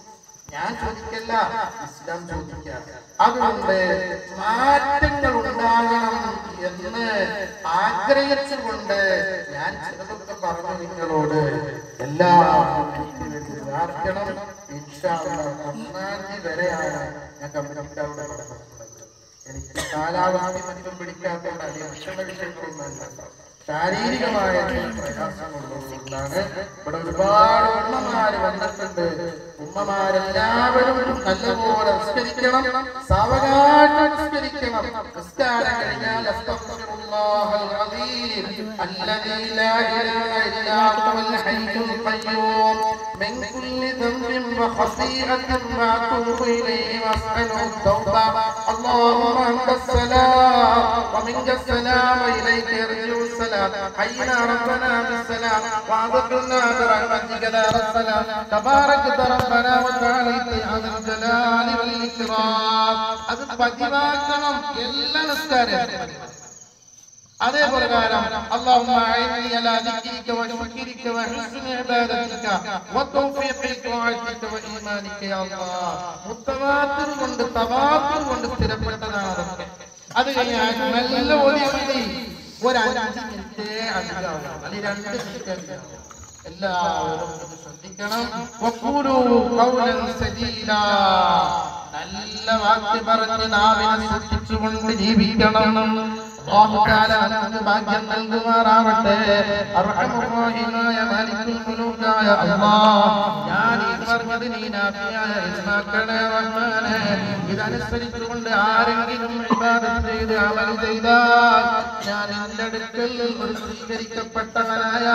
ഞാൻ ചോദിക്കല്ല ഇസ്ലാം ചോദിക്കാം അതുകൊണ്ട് മാറ്റങ്ങൾ ഉണ്ടാകണം എന്ന് ആഗ്രഹിച്ചുകൊണ്ട് ഞാൻ ചിലതൊക്കെ പറഞ്ഞു നിങ്ങളോട് എല്ലാം എനിക്ക് വേണ്ടി പ്രാർത്ഥിക്കണം ഇൻഷാ അല്ലാഹ് ഒന്നാം തീയതി വരെയാണ് ഞാൻ കമ്മിറ്റിയുടെ അവിടെ നടന്നിട്ടുള്ളത് എനിക്ക് കാലാവധി മറ്റും പിടിക്കാത്തതുകൊണ്ട് അല്ലെങ്കിൽ ഭക്ഷണ വിഷയങ്ങളൊന്നുമല്ല ശാരീരികമായ ചില പ്രയാസങ്ങളുള്ളതുകൊണ്ടാണ് ഇവിടെ ഒരുപാട് ഉമ്മമാര് വന്നിട്ടുണ്ട് ഉമ്മമാരെല്ലാവരും നല്ലപോലെ നിസ്കരിക്കണം സാവകാശം നിസ്കരിക്കണം നിസ്കാരം കഴിഞ്ഞാൽ അസ്തഗ്ഫിറുല്ലാഹൽ അദീം الذي لا إله إلا هو الحي القيوم من كل ذنب وخطيئة وأتوب إليه وأسأله التوبة اللهم أنت السلام ومنك السلام إليك يرجع السلام حينا ربنا بالسلام وأدخلنا برحمتك دار السلام تباركت ربنا وتعاليت يا ذا الجلال والإكرام അത് പതിവാക്കണം എല്ലാ നിസ്കാരം അതേപോലെ اللهم أعني على ذكرك وشكرك وحسن عبادتك وتوفيق طاعتك وإيمانك يا الله മുത്തവാത്തിർ കൊണ്ട് തവാത്തിർ കൊണ്ട് സ്ഥിരപ്പെട്ടതാണ് അതൊക്കെ അത് കഴിഞ്ഞാൽ നല്ല ഒരു മതി ഒരു അഞ്ച് മിനിറ്റ് അധികമാവും അല്ലെങ്കിൽ രണ്ട് മിനിറ്റ് അധികമാവും എല്ലാവരും ഇത് ശ്രദ്ധിക്കണം വഖൂലു ഖൗലൻ സദീദാ നല്ല വാക്ക് പറഞ്ഞ് നാവിനെ സൂക്ഷിച്ചുകൊണ്ട് ജീവിക്കണം അല്ലാഹു തആല നമുക്ക് ഭാഗ്യം നൽകുമാറാവട്ടെ അർഹമുർറഹീമായ മാലിക്കുൽ മുലൂക്കായ അല്ലാഹ് ഞാൻ ഈ പറഞ്ഞത് നീ നാഫിയായ ഇസ്മാക്കണേ റഹ്മാനെ ഇതനുസരിച്ചുകൊണ്ട് ആരെങ്കിലും ഇബാദത്ത് ചെയ്ത് അമൽ ചെയ്താൽ ഞാൻ എന്റെ അടുക്കൽ ഒരു സ്വീകരിക്കപ്പെട്ടവനായ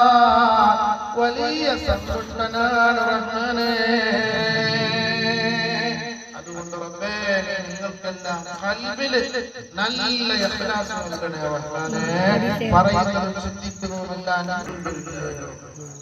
വലിയ സന്തുഷ്ടനാണ് റഹ്മാനെ അതുകൊണ്ട് റബ്ബേ നിങ്ങൾക്കെല്ലാം ഖൽബില് നല്ല ഇഖ്ലാസ് നൽകണേ റഹ്മാനെ പറയുന്നതും ചിന്തിക്കുന്നതുമെല്ലാം